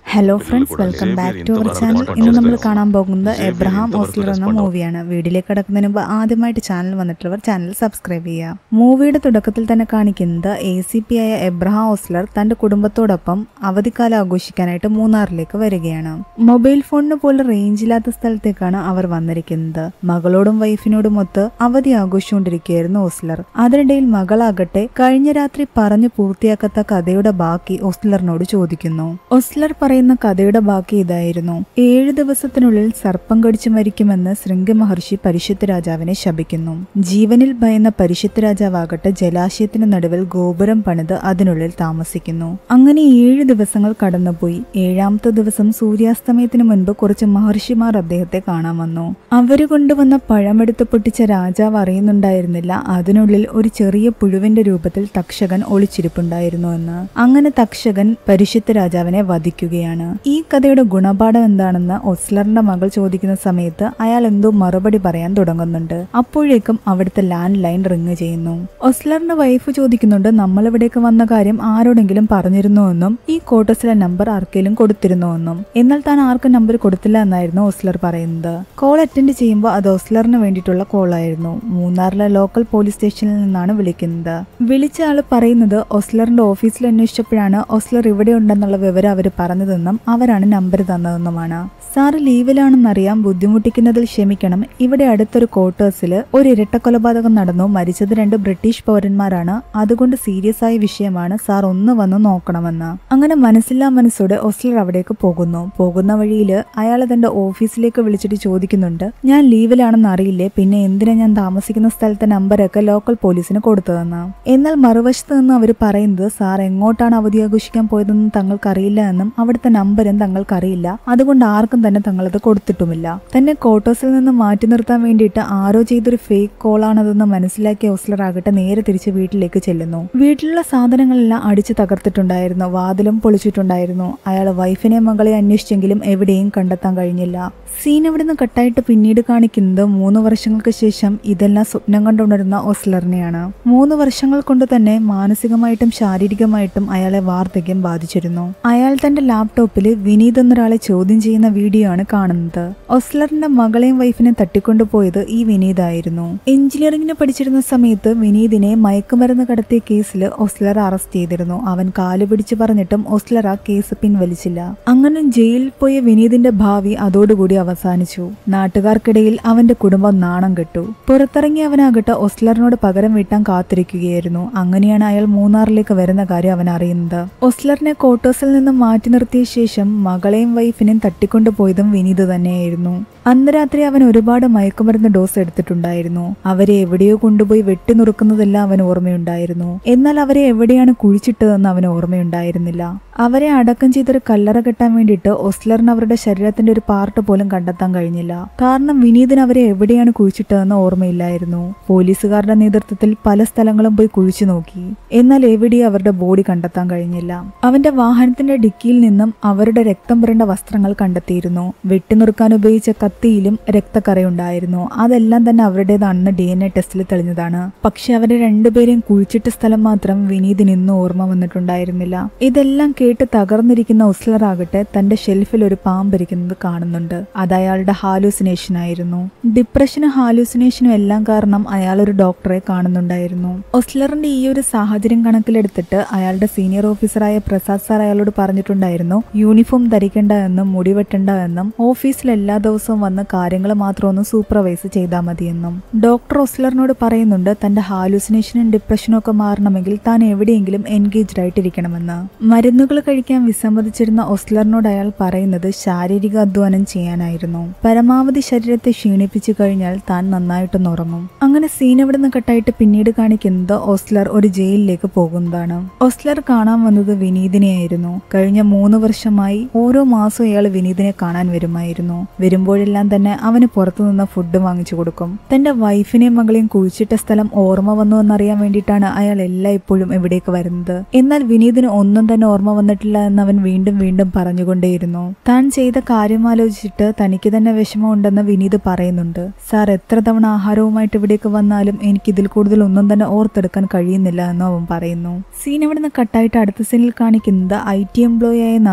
hello friends welcome back to our channel ഇന്ന് നമ്മൾ കാണാൻ പോകുന്നത് എബ്രഹാം ഓസ്ലർ എന്ന മൂവിയാണ് വീഡിയോയിലേക്ക് കടക്കുന്നതിന് മുമ്പ് ആദ്യമായിട്ട് ചാനൽ വന്നിട്ടുള്ളവർ ചാനൽ സബ്സ്ക്രൈബ് ചെയ്യുക മൂവിയുടെ തുടക്കത്തിൽ തന്നെ കാണിക്കുന്നത് എ സി പി ആയ എബ്രഹാം ഓസ്ലർ തന്റെ കുടുംബത്തോടൊപ്പം അവധിക്കാലം ആഘോഷിക്കാനായിട്ട് മൂന്നാറിലേക്ക് വരികയാണ് മൊബൈൽ ഫോണിന് പോലും റേഞ്ച് ഇല്ലാത്ത സ്ഥലത്തേക്കാണ് അവർ വന്നിരിക്കുന്നത് മകളോടും വൈഫിനോടും ഒത്ത് അവധി ആഘോഷിച്ചുകൊണ്ടിരിക്കുകയായിരുന്നു ഓസ്ലർ അതിനിടയിൽ മകളാകട്ടെ കഴിഞ്ഞ രാത്രി പറഞ്ഞു പൂർത്തിയാക്കാത്ത കഥയുടെ ബാക്കി ഓസ്ലറിനോട് ചോദിക്കുന്നു ഓസ്ലർ പറയുന്ന കഥയുടെ ബാക്കി ഇതായിരുന്നു ഏഴു ദിവസത്തിനുള്ളിൽ സർപ്പം കടിച്ചു മരിക്കുമെന്ന് ശൃംഗ മഹർഷി പരിശുദ്ധ രാജാവിനെ ശപിക്കുന്നു ജീവനിൽ ഭയന്ന പരിശുദ്ധ രാജാവാകട്ടെ ജലാശയത്തിന് നടുവിൽ ഗോപുരം പണിത് അതിനുള്ളിൽ താമസിക്കുന്നു അങ്ങനെ ഏഴു ദിവസങ്ങൾ കടന്നുപോയി ഏഴാമത്തെ ദിവസം സൂര്യാസ്തമയത്തിന് മുൻപ് കുറച്ച് മഹർഷിമാർ അദ്ദേഹത്തെ കാണാൻ വന്നു അവര് കൊണ്ടുവന്ന പഴമെടുത്ത് പൊട്ടിച്ച രാജാവ് അറിയുന്നുണ്ടായിരുന്നില്ല അതിനുള്ളിൽ ഒരു ചെറിയ പുഴുവിന്റെ രൂപത്തിൽ തക്ഷകൻ ഒളിച്ചിരിപ്പുണ്ടായിരുന്നു എന്ന് അങ്ങനെ തക്ഷകൻ പരിശുദ്ധ രാജാവിനെ വധിക്കുകയാണ് ഈ കഥയുടെ ഗുണപാഠം എന്താണെന്ന് ഒസ്ലറിന്റെ മകൾ ചോദിക്കുന്ന സമയത്ത് അയാൾ എന്തോ മറുപടി പറയാൻ തുടങ്ങുന്നുണ്ട് അപ്പോഴേക്കും അവിടുത്തെ ലാൻഡ് ലൈൻ റിങ് ചെയ്യുന്നു ഒസ്ലറിന്റെ വൈഫ് ചോദിക്കുന്നുണ്ട് നമ്മൾ ഇവിടേക്ക് വന്ന കാര്യം ആരോടെങ്കിലും പറഞ്ഞിരുന്നോ എന്നും ഈ കോട്ടസിലെ നമ്പർ ആർക്കെങ്കിലും കൊടുത്തിരുന്നോ എന്നും എന്നാൽ താൻ ആർക്കും നമ്പർ കൊടുത്തില്ല എന്നായിരുന്നു ഒസ്ലർ പറയുന്നത് കോൾ അറ്റൻഡ് ചെയ്യുമ്പോൾ അത് ഒസ്ലറിന് വേണ്ടിയിട്ടുള്ള കോൾ ആയിരുന്നു മൂന്നാറിലെ ലോക്കൽ പോലീസ് സ്റ്റേഷനിൽ നിന്നാണ് വിളിക്കുന്നത് വിളിച്ച ആള് പറയുന്നത് ഒസ്ലറിന്റെ ഓഫീസിൽ അന്വേഷിച്ചപ്പോഴാണ് ഒസ്ലർ ഇവിടെ ഉണ്ടെന്നുള്ള വിവരം അവർ പറഞ്ഞതെന്നും അവരാണ് നമ്പർ തന്നതെന്നുമാണ് സാറ് ലീവിലാണെന്നറിയാം ബുദ്ധിമുട്ടിക്കുന്നതിൽ ക്ഷമിക്കണം ഇവിടെ അടുത്തൊരു ക്വാർട്ടേഴ്സിൽ ഒരു ഇരട്ട കൊലപാതകം നടന്നു മരിച്ചത് രണ്ട് ബ്രിട്ടീഷ് പൗരന്മാരാണ് അതുകൊണ്ട് സീരിയസ് ആയ വിഷയമാണ് സാർ ഒന്ന് വന്ന് നോക്കണമെന്ന് അങ്ങനെ മനസ്സില്ലാ മനസ്സോടെ ഒസ്ലർ അവിടേക്ക് പോകുന്നു പോകുന്ന വഴിയിൽ അയാൾ തന്റെ ഓഫീസിലേക്ക് വിളിച്ചിട്ട് ചോദിക്കുന്നുണ്ട് ഞാൻ ലീവിലാണെന്ന് അറിയില്ലേ പിന്നെ എന്തിനാ ഞാൻ താമസിക്കുന്ന സ്ഥലത്തെ നമ്പരൊക്കെ ലോക്കൽ പോലീസിന് കൊടുത്തതെന്ന് എന്നാൽ മറുവശത്ത് നിന്ന് അവർ പറയുന്നത് സാർ എങ്ങോട്ടാണ് അവധി ആഘോഷിക്കാൻ പോയതെന്ന് തങ്ങൾക്കറിയില്ല എന്നും അവിടുത്തെ നമ്പരും തങ്ങൾക്കറിയില്ല അതുകൊണ്ട് ആർക്കും തന്നെ തങ്ങളത് കൊടുത്തിട്ടുമില്ല തന്നെ കോട്ടോസിൽ നിന്ന് മാറ്റി നിർത്താൻ വേണ്ടിയിട്ട് ആരോ ചെയ്തൊരു ഫേക്ക് കോളാണതെന്ന് മനസ്സിലാക്കിയ ഓസ്ലർ ആകട്ടെ നേരെ തിരിച്ച് വീട്ടിലേക്ക് ചെല്ലുന്നു വീട്ടിലുള്ള സാധനങ്ങളെല്ലാം അടിച്ചു തകർത്തിട്ടുണ്ടായിരുന്നു വാതിലും പൊളിച്ചിട്ടുണ്ടായിരുന്നു അയാൾ വൈഫിനെ മകളെ അന്വേഷിച്ചെങ്കിലും എവിടെയും കണ്ടെത്താൻ കഴിഞ്ഞില്ല സീൻ അവിടുന്ന് കട്ടായിട്ട് പിന്നീട് കാണിക്കുന്നത് മൂന്ന് വർഷങ്ങൾക്ക് ശേഷം ഇതെല്ലാം സ്വപ്നം കണ്ടുണരുന്ന ഓസ്ലറിനെയാണ് മൂന്ന് വർഷങ്ങൾ കൊണ്ട് തന്നെ മാനസികമായിട്ടും ശാരീരികമായിട്ടും അയാളെ വാർദ്ധക്യം ബാധിച്ചിരുന്നു അയാൾ തന്റെ ലാപ്ടോപ്പിൽ വിനീത് എന്നൊരാളെ ചോദ്യം ചെയ്യുന്ന വീഡിയോ ആണ് കാണുന്നത് ഒസ്ലറിന്റെ മകളെയും വൈഫിനെ തട്ടിക്കൊണ്ടുപോയത് ഈ വിനീതായിരുന്നു എഞ്ചിനീയറിംഗിന് പഠിച്ചിരുന്ന സമയത്ത് വിനീതിനെ മയക്കുമരുന്ന് കടത്തിയ കേസിൽ ഒസ്ലർ അറസ്റ്റ് ചെയ്തിരുന്നു അവൻ കാല് പിടിച്ചു പറഞ്ഞിട്ടും ഒസ്ലർ ആ കേസ് പിൻവലിച്ചില്ല അങ്ങനെ ജയിലിൽ പോയ വിനീതിന്റെ ഭാവി അതോടുകൂടി അവസാനിച്ചു നാട്ടുകാർക്കിടയിൽ അവന്റെ കുടുംബം നാണം കെട്ടു പുറത്തിറങ്ങി അവനാകട്ടെ ഒസ്ലറിനോട് പകരം വീട്ടാൻ കാത്തിരിക്കുകയായിരുന്നു അങ്ങനെയാണ് അയാൾ മൂന്നാറിലേക്ക് വരുന്ന കാര്യം അവൻ അറിയുന്നത് ഒസ്ലറിനെ ക്വാർട്ടേഴ്സിൽ നിന്ന് മാറ്റി നിർത്തിയ ശേഷം മകളെയും വൈഫിനെയും തട്ടിക്കൊണ്ടുപോയതും വിനീത് തന്നെയായിരുന്നു അന്ന് രാത്രി അവൻ ഒരുപാട് മയക്കുമരുന്ന് ഡോസ് എടുത്തിട്ടുണ്ടായിരുന്നു അവരെ എവിടെയോ കൊണ്ടുപോയി വെട്ടിനുറുക്കുന്നതെല്ലാം അവന് ഓർമ്മയുണ്ടായിരുന്നു എന്നാൽ അവരെ എവിടെയാണ് കുഴിച്ചിട്ടതെന്ന് അവന് ഓർമ്മയുണ്ടായിരുന്നില്ല അവരെ അടക്കം ചെയ്തൊരു കല്ലറ കെട്ടാൻ വേണ്ടിയിട്ട് ഒസ്ലറിന് അവരുടെ ശരീരത്തിന്റെ ഒരു പാർട്ട് പോലും കണ്ടെത്താൻ കഴിഞ്ഞില്ല കാരണം വിനീതിന് അവരെ എവിടെയാണ് കുഴിച്ചിട്ടതെന്ന് ഓർമ്മയില്ലായിരുന്നു പോലീസുകാരുടെ നേതൃത്വത്തിൽ പല സ്ഥലങ്ങളും പോയി കുഴിച്ചു നോക്കി എന്നാൽ എവിടെയും അവരുടെ ബോഡി കണ്ടെത്താൻ കഴിഞ്ഞില്ല അവന്റെ വാഹനത്തിന്റെ ഡിക്കിയിൽ നിന്നും അവരുടെ രക്തം പുരണ്ട വസ്ത്രങ്ങൾ കണ്ടെത്തിയിരുന്നു വെട്ടിനുറുക്കാൻ ഉപയോഗിച്ച കത്തിയിലും രക്തക്കറയുണ്ടായിരുന്നു അതെല്ലാം തന്നെ അവരുടേതാണെന്ന് ഡി എൻ എ ടെസ്റ്റിൽ തെളിഞ്ഞതാണ് പക്ഷെ അവരെ രണ്ടുപേരെയും കുഴിച്ചിട്ട സ്ഥലം മാത്രം വിനീതിന് ഇന്നും ഓർമ്മ വന്നിട്ടുണ്ടായിരുന്നില്ല ഇതെല്ലാം കേട്ട് തകർന്നിരിക്കുന്ന ഉസ്ലർ ആകട്ടെ തന്റെ ഷെൽഫിൽ ഒരു പാമ്പിരിക്കുന്നത് കാണുന്നുണ്ട് അത് അയാളുടെ ഹാലൂസിനേഷൻ ആയിരുന്നു ഡിപ്രഷനും ഹാലൂസിനേഷനും എല്ലാം കാരണം അയാൾ ഒരു ഡോക്ടറെ കാണുന്നുണ്ടായിരുന്നു ഒസ്ലറിന്റെ ഈ ഒരു സാഹചര്യം കണക്കിലെടുത്തിട്ട് അയാളുടെ സീനിയർ ഓഫീസറായ പ്രസാദ് സാർ അയാളോട് പറഞ്ഞിട്ടുണ്ടായിരുന്നു യൂണിഫോം ധരിക്കേണ്ട എന്നും മുടിവെട്ടേണ്ട എന്നും ഓഫീസിൽ എല്ലാ ദിവസവും വന്ന് കാര്യങ്ങൾ മാത്രം ഒന്ന് സൂപ്പർവൈസ് ചെയ്താൽ മതിയെന്നും ഡോക്ടർ ഒസ്ലറിനോട് പറയുന്നുണ്ട് തന്റെ ഹാലൂസിനേഷനും ഡിപ്രഷനും ഒക്കെ മാറണമെങ്കിൽ താൻ എവിടെയെങ്കിലും എൻഗേജ്ഡ് ആയിട്ടിരിക്കണമെന്ന് മരുന്നുകൾ കഴിക്കാൻ വിസമ്മതിച്ചിരുന്ന ഒസ്ലറിനോട് അയാൾ പറയുന്നത് ശാരീരിക അധ്വാനം ചെയ്യാനായിരുന്നു പരമാവധി ശരീരത്തെ ക്ഷീണിപ്പിച്ചു കഴിഞ്ഞാൽ താൻ നന്നായിട്ടൊന്ന് ഉറങ്ങും അങ്ങനെ സീൻ ഇവിടുന്ന് കട്ടായിട്ട് പിന്നീട് കാണിക്കുന്നത് ഒസ്ലർ ഒരു ജയിലിലേക്ക് പോകുന്നതാണ് ഒസ്ലർ കാണാൻ വന്നത് വിനീതിനെയായിരുന്നു കഴിഞ്ഞ മൂന്ന് വർഷമായി ഓരോ മാസവും ഇയാൾ വിനീതിനെ കാണാൻ വരുമായിരുന്നു വരുമ്പോഴെല്ലാം തന്നെ അവന് പുറത്തുനിന്ന് ഫുഡ് വാങ്ങിച്ചു കൊടുക്കും തന്റെ വൈഫിനെയും മകളെയും കുഴിച്ചിട്ട സ്ഥലം ഓർമ്മ വന്നു എന്നറിയാൻ വേണ്ടിയിട്ടാണ് അയാൾ എല്ലായ്പ്പോഴും ഇവിടേക്ക് വരുന്നത് എന്നാൽ വിനീതിന് ഒന്നും തന്നെ ഓർമ്മ വന്നിട്ടില്ല എന്ന് അവൻ വീണ്ടും വീണ്ടും പറഞ്ഞുകൊണ്ടേയിരുന്നു താൻ ചെയ്ത കാര്യം ആലോചിച്ചിട്ട് തനിക്ക് തന്നെ വിഷമമുണ്ടെന്ന് വിനീത് പറയുന്നുണ്ട് സാർ എത്ര തവണ ആഹാരവുമായിട്ട് ഇവിടേക്ക് വന്നാലും എനിക്ക് ഇതിൽ കൂടുതൽ ഒന്നും തന്നെ ഓർത്തെടുക്കാൻ കഴിയുന്നില്ല എന്ന് അവൻ പറയുന്നു സീൻ ഇവിടുന്ന് കട്ടായിട്ട് അടുത്ത സീനിൽ കാണിക്കുന്നത് ഐ ടി എംപ്ലോയി ആയ നവീൻ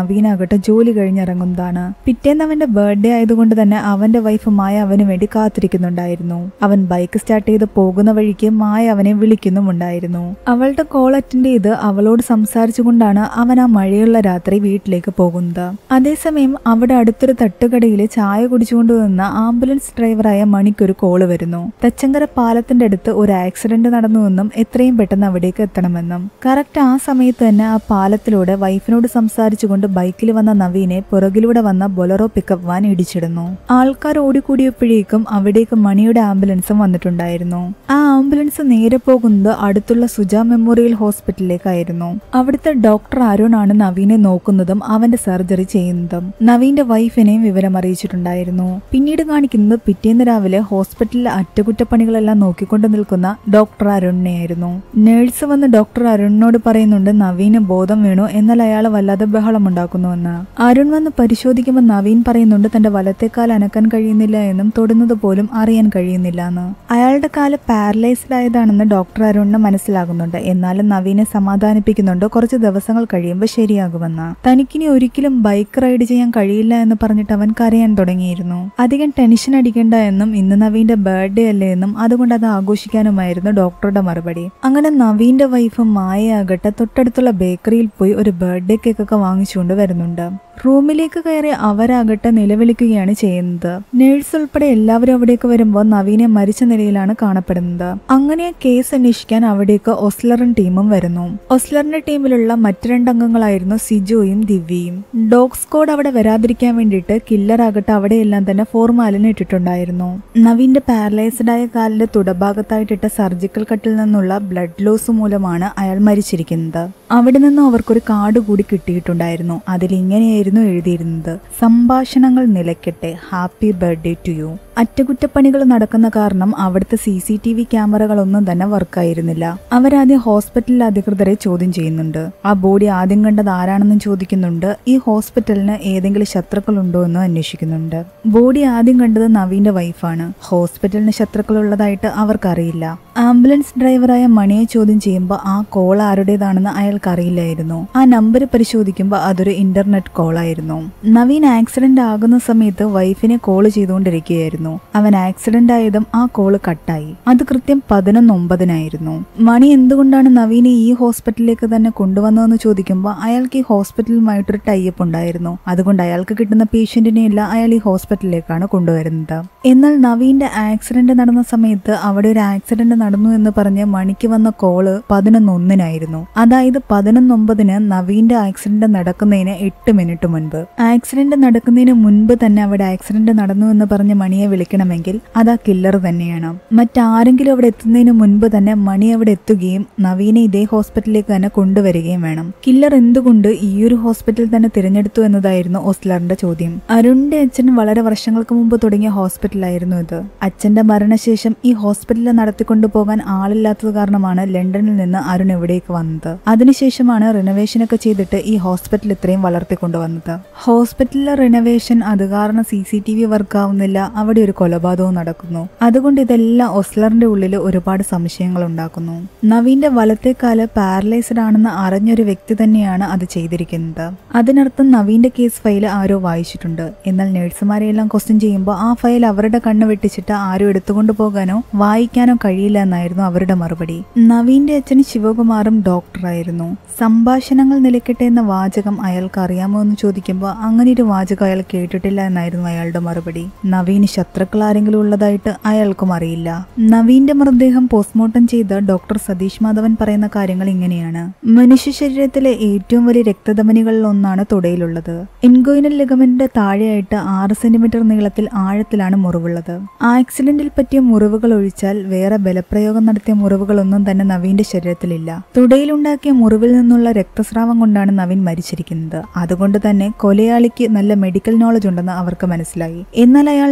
നവീനാകട്ടെ ജോലി കഴിഞ്ഞിറങ്ങുന്നതാണ് പിറ്റേന്ന് അവന്റെ ബർത്ത്ഡേ ആയതുകൊണ്ട് തന്നെ അവന്റെ വൈഫ് മായ അവന് വേണ്ടി കാത്തിരിക്കുന്നുണ്ടായിരുന്നു അവൻ ബൈക്ക് സ്റ്റാർട്ട് ചെയ്ത് പോകുന്ന വഴിക്ക് മായ അവനെ വിളിക്കുന്നുമുണ്ടായിരുന്നു അവളുടെ കോൾ അറ്റൻഡ് ചെയ്ത് അവളോട് സംസാരിച്ചുകൊണ്ടാണ് അവൻ ആ മഴയുള്ള രാത്രി വീട്ടിലേക്ക് പോകുന്നത് അതേസമയം അവിടെ അടുത്തൊരു തട്ടുകടയിൽ ചായ കുടിച്ചുകൊണ്ട് നിന്ന ആംബുലൻസ് ഡ്രൈവറായ മണിക്കൊരു കോള് വരുന്നു തച്ചങ്കര പാലത്തിന്റെ അടുത്ത് ഒരു ആക്സിഡന്റ് നടന്നുവെന്നും എത്രയും പെട്ടെന്ന് അവിടേക്ക് എത്തണമെന്നും കറക്റ്റ് ആ സമയത്ത് തന്നെ ആ പാലത്തിലൂടെ വൈഫിനോട് സംസാരിച്ചുകൊണ്ട് ബൈക്കിൽ വന്ന നവീനെ പുറകിലൂടെ വന്ന ബൊലറോ പിക്കപ്പ് വാൻ ഇടിച്ചിടുന്നു ആൾക്കാർ ഓടിക്കൂടിയപ്പോഴേക്കും അവിടേക്ക് മണിയുടെ ആംബുലൻസും വന്നിട്ടുണ്ടായിരുന്നു ആ ആംബുലൻസ് നേരെ പോകുന്നത് അടുത്തുള്ള സുജ മെമ്മോറിയൽ ഹോസ്പിറ്റലിലേക്കായിരുന്നു അവിടുത്തെ ഡോക്ടർ അരുണാണ് നവീനെ നോക്കുന്നതും അവന്റെ സർജറി ചെയ്യുന്നതും നവീന്റെ വൈഫിനെയും വിവരം അറിയിച്ചിട്ടുണ്ടായിരുന്നു പിന്നീട് കാണിക്കുന്നത് പിറ്റേന്ന് രാവിലെ ഹോസ്പിറ്റലിലെ അറ്റകുറ്റപ്പണികളെല്ലാം നോക്കിക്കൊണ്ട് നിൽക്കുന്ന ഡോക്ടർ അരുണിനെയായിരുന്നു നേഴ്സ് വന്ന് ഡോക്ടർ അരുണിനോട് പറയുന്നുണ്ട് നവീന് ബോധം വീണു എന്നാൽ അയാൾ വല്ലാതെ ബഹളമുണ്ടാക്കുന്നുവെന്ന് അരുൺ വന്ന് പരിശോധിക്കുമ്പോൾ നവീൻ പറയുന്നുണ്ട് തന്റെ വലത്തേക്കാൽ അനക്കാൻ കഴിയുന്നില്ല എന്നും തൊടുന്നത് പോലും അറിയാൻ കഴിയുന്നില്ല എന്ന് അയാളുടെ കാല് പാരലൈസ്ഡ് ആയതാണെന്ന് ഡോക്ടർ അരുണിന് മനസ്സിലാകുന്നുണ്ട് എന്നാലും നവീനെ സമാധാനിപ്പിക്കുന്നുണ്ട് കുറച്ച് ദിവസങ്ങൾ കഴിയുമ്പോൾ ശരിയാകുമെന്ന് തനിക്കിനി ഒരിക്കലും ബൈക്ക് റൈഡ് ചെയ്യാൻ കഴിയില്ല എന്ന് പറഞ്ഞിട്ട് അവൻ കരയാൻ തുടങ്ങിയിരുന്നു അധികം ടെൻഷൻ അടിക്കേണ്ട എന്നും ഇന്ന് നവീന്റെ ബർത്ത്ഡേ അല്ലേ എന്നും അതുകൊണ്ട് അത് ആഘോഷിക്കാനുമായിരുന്നു ഡോക്ടറുടെ മറുപടി അങ്ങനെ നവീന്റെ വൈഫ് മായയാകട്ടെ തൊട്ടടുത്തുള്ള ബേക്കറിയിൽ പോയി ഒരു ബർത്ത്ഡേ കേക്കൊക്കെ വാങ്ങിച്ചുകൊണ്ട് വരുന്നുണ്ട് റൂമിലേക്ക് കയറി അവരാകട്ടെ നിലവിളിക്കുകയാണ് ചെയ്യുന്നത് നേഴ്സ് ഉൾപ്പെടെ എല്ലാവരും അവിടേക്ക് വരുമ്പോൾ നവീനെ മരിച്ച നിലയിലാണ് കാണപ്പെടുന്നത് അങ്ങനെ ആ കേസ് അന്വേഷിക്കാൻ അവിടേക്ക് ഒസ്ലറിൻ ടീമും വരുന്നു ഒസ്ലറിന്റെ ടീമിലുള്ള മറ്റു രണ്ടംഗങ്ങളായിരുന്നു സിജോയും ദിവ്യയും ഡോഗ് സ്ക്വാഡ് അവിടെ വരാതിരിക്കാൻ വേണ്ടിയിട്ട് കില്ലർ ആകട്ടെ അവിടെയെല്ലാം തന്നെ ഫോർമാലിന് ഇട്ടിട്ടുണ്ടായിരുന്നു നവീന്റെ പാരലൈസ്ഡ് ആയ കാലിന്റെ തുടഭാഗത്തായിട്ടിട്ട സർജിക്കൽ കട്ടിൽ നിന്നുള്ള ബ്ലഡ് ലോസ് മൂലമാണ് അയാൾ മരിച്ചിരിക്കുന്നത് അവിടെ നിന്നും അവർക്കൊരു കാർഡ് കൂടി കിട്ടിയിട്ടുണ്ടായിരുന്നു അതിൽ ഇങ്ങനെയായിരുന്നു എഴുതിയിരുന്നത് സംഭാഷണങ്ങൾ നിലയ്ക്കട്ടെ ഹാപ്പി ബർത്ത്ഡേ ടു യു അറ്റകുറ്റപ്പണികൾ നടക്കുന്ന കാരണം അവിടുത്തെ സി സി ടി വി ക്യാമറകളൊന്നും തന്നെ വർക്കായിരുന്നില്ല അവരാദ്യം ഹോസ്പിറ്റൽ അധികൃതരെ ചോദ്യം ചെയ്യുന്നുണ്ട് ആ ബോഡി ആദ്യം കണ്ടത് ആരാണെന്നും ചോദിക്കുന്നുണ്ട് ഈ ഹോസ്പിറ്റലിന് ഏതെങ്കിലും ശത്രുക്കളുണ്ടോ എന്നും അന്വേഷിക്കുന്നുണ്ട് ബോഡി ആദ്യം കണ്ടത് നവീന്റെ വൈഫാണ് ഹോസ്പിറ്റലിന് ശത്രുക്കളുള്ളതായിട്ട് അവർക്കറിയില്ല ആംബുലൻസ് ഡ്രൈവറായ മണിയെ ചോദ്യം ചെയ്യുമ്പോൾ ആ കോൾ ആരുടേതാണെന്ന് അയാൾക്ക് അറിയില്ലായിരുന്നു ആ നമ്പർ പരിശോധിക്കുമ്പോൾ അതൊരു ഇന്റർനെറ്റ് കോളായിരുന്നു നവീൻ ആക്സിഡന്റ് ആകുന്ന സമയത്ത് വൈഫിനെ കോൾ ചെയ്തുകൊണ്ടിരിക്കുകയായിരുന്നു അവൻ ആക്സിഡന്റ് ആയതും ആ കോള് കട്ടായി അത് കൃത്യം പതിനൊന്ന് ഒമ്പതിനായിരുന്നു മണി എന്തുകൊണ്ടാണ് നവീനെ ഈ ഹോസ്പിറ്റലിലേക്ക് തന്നെ കൊണ്ടുവന്നതെന്ന് ചോദിക്കുമ്പോൾ അയാൾക്ക് ഈ ഹോസ്പിറ്റലുമായിട്ടൊരു ടൈപ്പ് ഉണ്ടായിരുന്നു അതുകൊണ്ട് അയാൾക്ക് കിട്ടുന്ന പേഷ്യന്റിനെയല്ല അയാൾ ഈ ഹോസ്പിറ്റലിലേക്കാണ് കൊണ്ടുവരുന്നത് എന്നാൽ നവീന്റെ ആക്സിഡന്റ് നടന്ന സമയത്ത് അവിടെ ഒരു ആക്സിഡന്റ് നടന്നു എന്ന് പറഞ്ഞ് മണിക്ക് വന്ന കോള് പതിനൊന്ന് ഒന്നിനായിരുന്നു അതായത് പതിനൊന്ന് ഒമ്പതിന് നവീന്റെ ആക്സിഡന്റ് നടക്കുന്നതിന് എട്ട് മിനിറ്റ് മുൻപ് ആക്സിഡന്റ് നടക്കുന്നതിന് മുൻപ് തന്നെ അവിടെ ആക്സിഡന്റ് നടന്നു എന്ന് പറഞ്ഞ് മണിയെ വിളിക്കണമെങ്കിൽ അത് ആ കില്ലർ തന്നെയാണ് മറ്റാരെങ്കിലും അവിടെ എത്തുന്നതിന് മുൻപ് തന്നെ മണി അവിടെ എത്തുകയും നവീനെ ഇതേ ഹോസ്പിറ്റലിലേക്ക് തന്നെ കൊണ്ടുവരികയും വേണം കില്ലർ എന്തുകൊണ്ട് ഈ ഒരു ഹോസ്പിറ്റൽ തന്നെ തിരഞ്ഞെടുത്തു എന്നതായിരുന്നു ഓസ്ലറിന്റെ ചോദ്യം അരുണിന്റെ അച്ഛൻ വളരെ വർഷങ്ങൾക്ക് മുമ്പ് തുടങ്ങിയ ഹോസ്പിറ്റലായിരുന്നു ഇത് അച്ഛന്റെ മരണശേഷം ഈ ഹോസ്പിറ്റലിൽ നടത്തിക്കൊണ്ടു പോകാൻ ആളില്ലാത്തത് കാരണമാണ് ലണ്ടനിൽ നിന്ന് അരുൺ ഇവിടേക്ക് വന്നത് അതിനുശേഷമാണ് റിനോവേഷൻ ഒക്കെ ചെയ്തിട്ട് ഈ ഹോസ്പിറ്റൽ ഇത്രയും വളർത്തിക്കൊണ്ടുവന്നത് ഹോസ്പിറ്റലിലെ റിനോവേഷൻ അത് കാരണം C C T V work ആവുന്നില്ല അവിടെ ഒരു കൊലപാതകവും നടക്കുന്നു അതുകൊണ്ട് ഇതെല്ലാം ഒസ്ലറിന്റെ ഉള്ളിൽ ഒരുപാട് സംശയങ്ങൾ ഉണ്ടാക്കുന്നു നവീന്റെ വലത്തെ കാല് പാരലൈസ്ഡ് ആണെന്ന് അറിഞ്ഞൊരു വ്യക്തി തന്നെയാണ് അത് ചെയ്തിരിക്കുന്നത് അതിനർത്ഥം നവീന്റെ കേസ് ഫയൽ ആരോ വായിച്ചിട്ടുണ്ട് എന്നാൽ നഴ്സുമാരെയെല്ലാം ക്വസ്റ്റ്യൻ ചെയ്യുമ്പോൾ ആ ഫയൽ അവരുടെ കണ്ണ് വെട്ടിച്ചിട്ട് ആരും എടുത്തുകൊണ്ട് പോകാനോ വായിക്കാനോ കഴിയില്ല എന്നായിരുന്നു അവരുടെ മറുപടി നവീന്റെ അച്ഛൻ ശിവകുമാറും ഡോക്ടറായിരുന്നു സംഭാഷണങ്ങൾ നിലയ്ക്കട്ടെ എന്ന വാചകം അയാൾക്ക് അറിയാമോ എന്ന് ചോദിക്കുമ്പോൾ അങ്ങനെ ഒരു വാചകം അയാൾ കേട്ടിട്ടില്ല എന്നായിരുന്നു അയാളുടെ മറുപടി നവീന് ശത്രുക്കൾ ആരെങ്കിലും ഉള്ളതായിട്ട് അയാൾക്കും അറിയില്ല നവീന്റെ മൃതദേഹം പോസ്റ്റ്മോർട്ടം ചെയ്ത ഡോക്ടർ സതീഷ് മാധവൻ പറയുന്ന കാര്യങ്ങൾ ഇങ്ങനെയാണ് മനുഷ്യ ശരീരത്തിലെ ഏറ്റവും വലിയ രക്തധമനികളിൽ ഒന്നാണ് തുടയിലുള്ളത് എൻഗോയിനൽ ലിഗമെന്റിന്റെ താഴെയായിട്ട് ആറ് സെന്റിമീറ്റർ നീളത്തിൽ ആഴത്തിലാണ് മുറിവുള്ളത് ആക്സിഡന്റിൽ പറ്റിയ മുറിവുകൾ ഒഴിച്ചാൽ വേറെ ബലപ്രയോഗം നടത്തിയ മുറിവുകളൊന്നും തന്നെ നവീന്റെ ശരീരത്തിലില്ല തുടയിലുണ്ടാക്കിയ മുറിവിൽ നിന്നുള്ള രക്തസ്രാവം കൊണ്ടാണ് നവീൻ മരിച്ചിരിക്കുന്നത് അതുകൊണ്ട് തന്നെ കൊലയാളിക്ക് നല്ല മെഡിക്കൽ നോളജ് ഉണ്ടെന്ന് അവർക്ക് മനസ്സിലായി എന്നാൽ അയാളുടെ അനാട്ടമി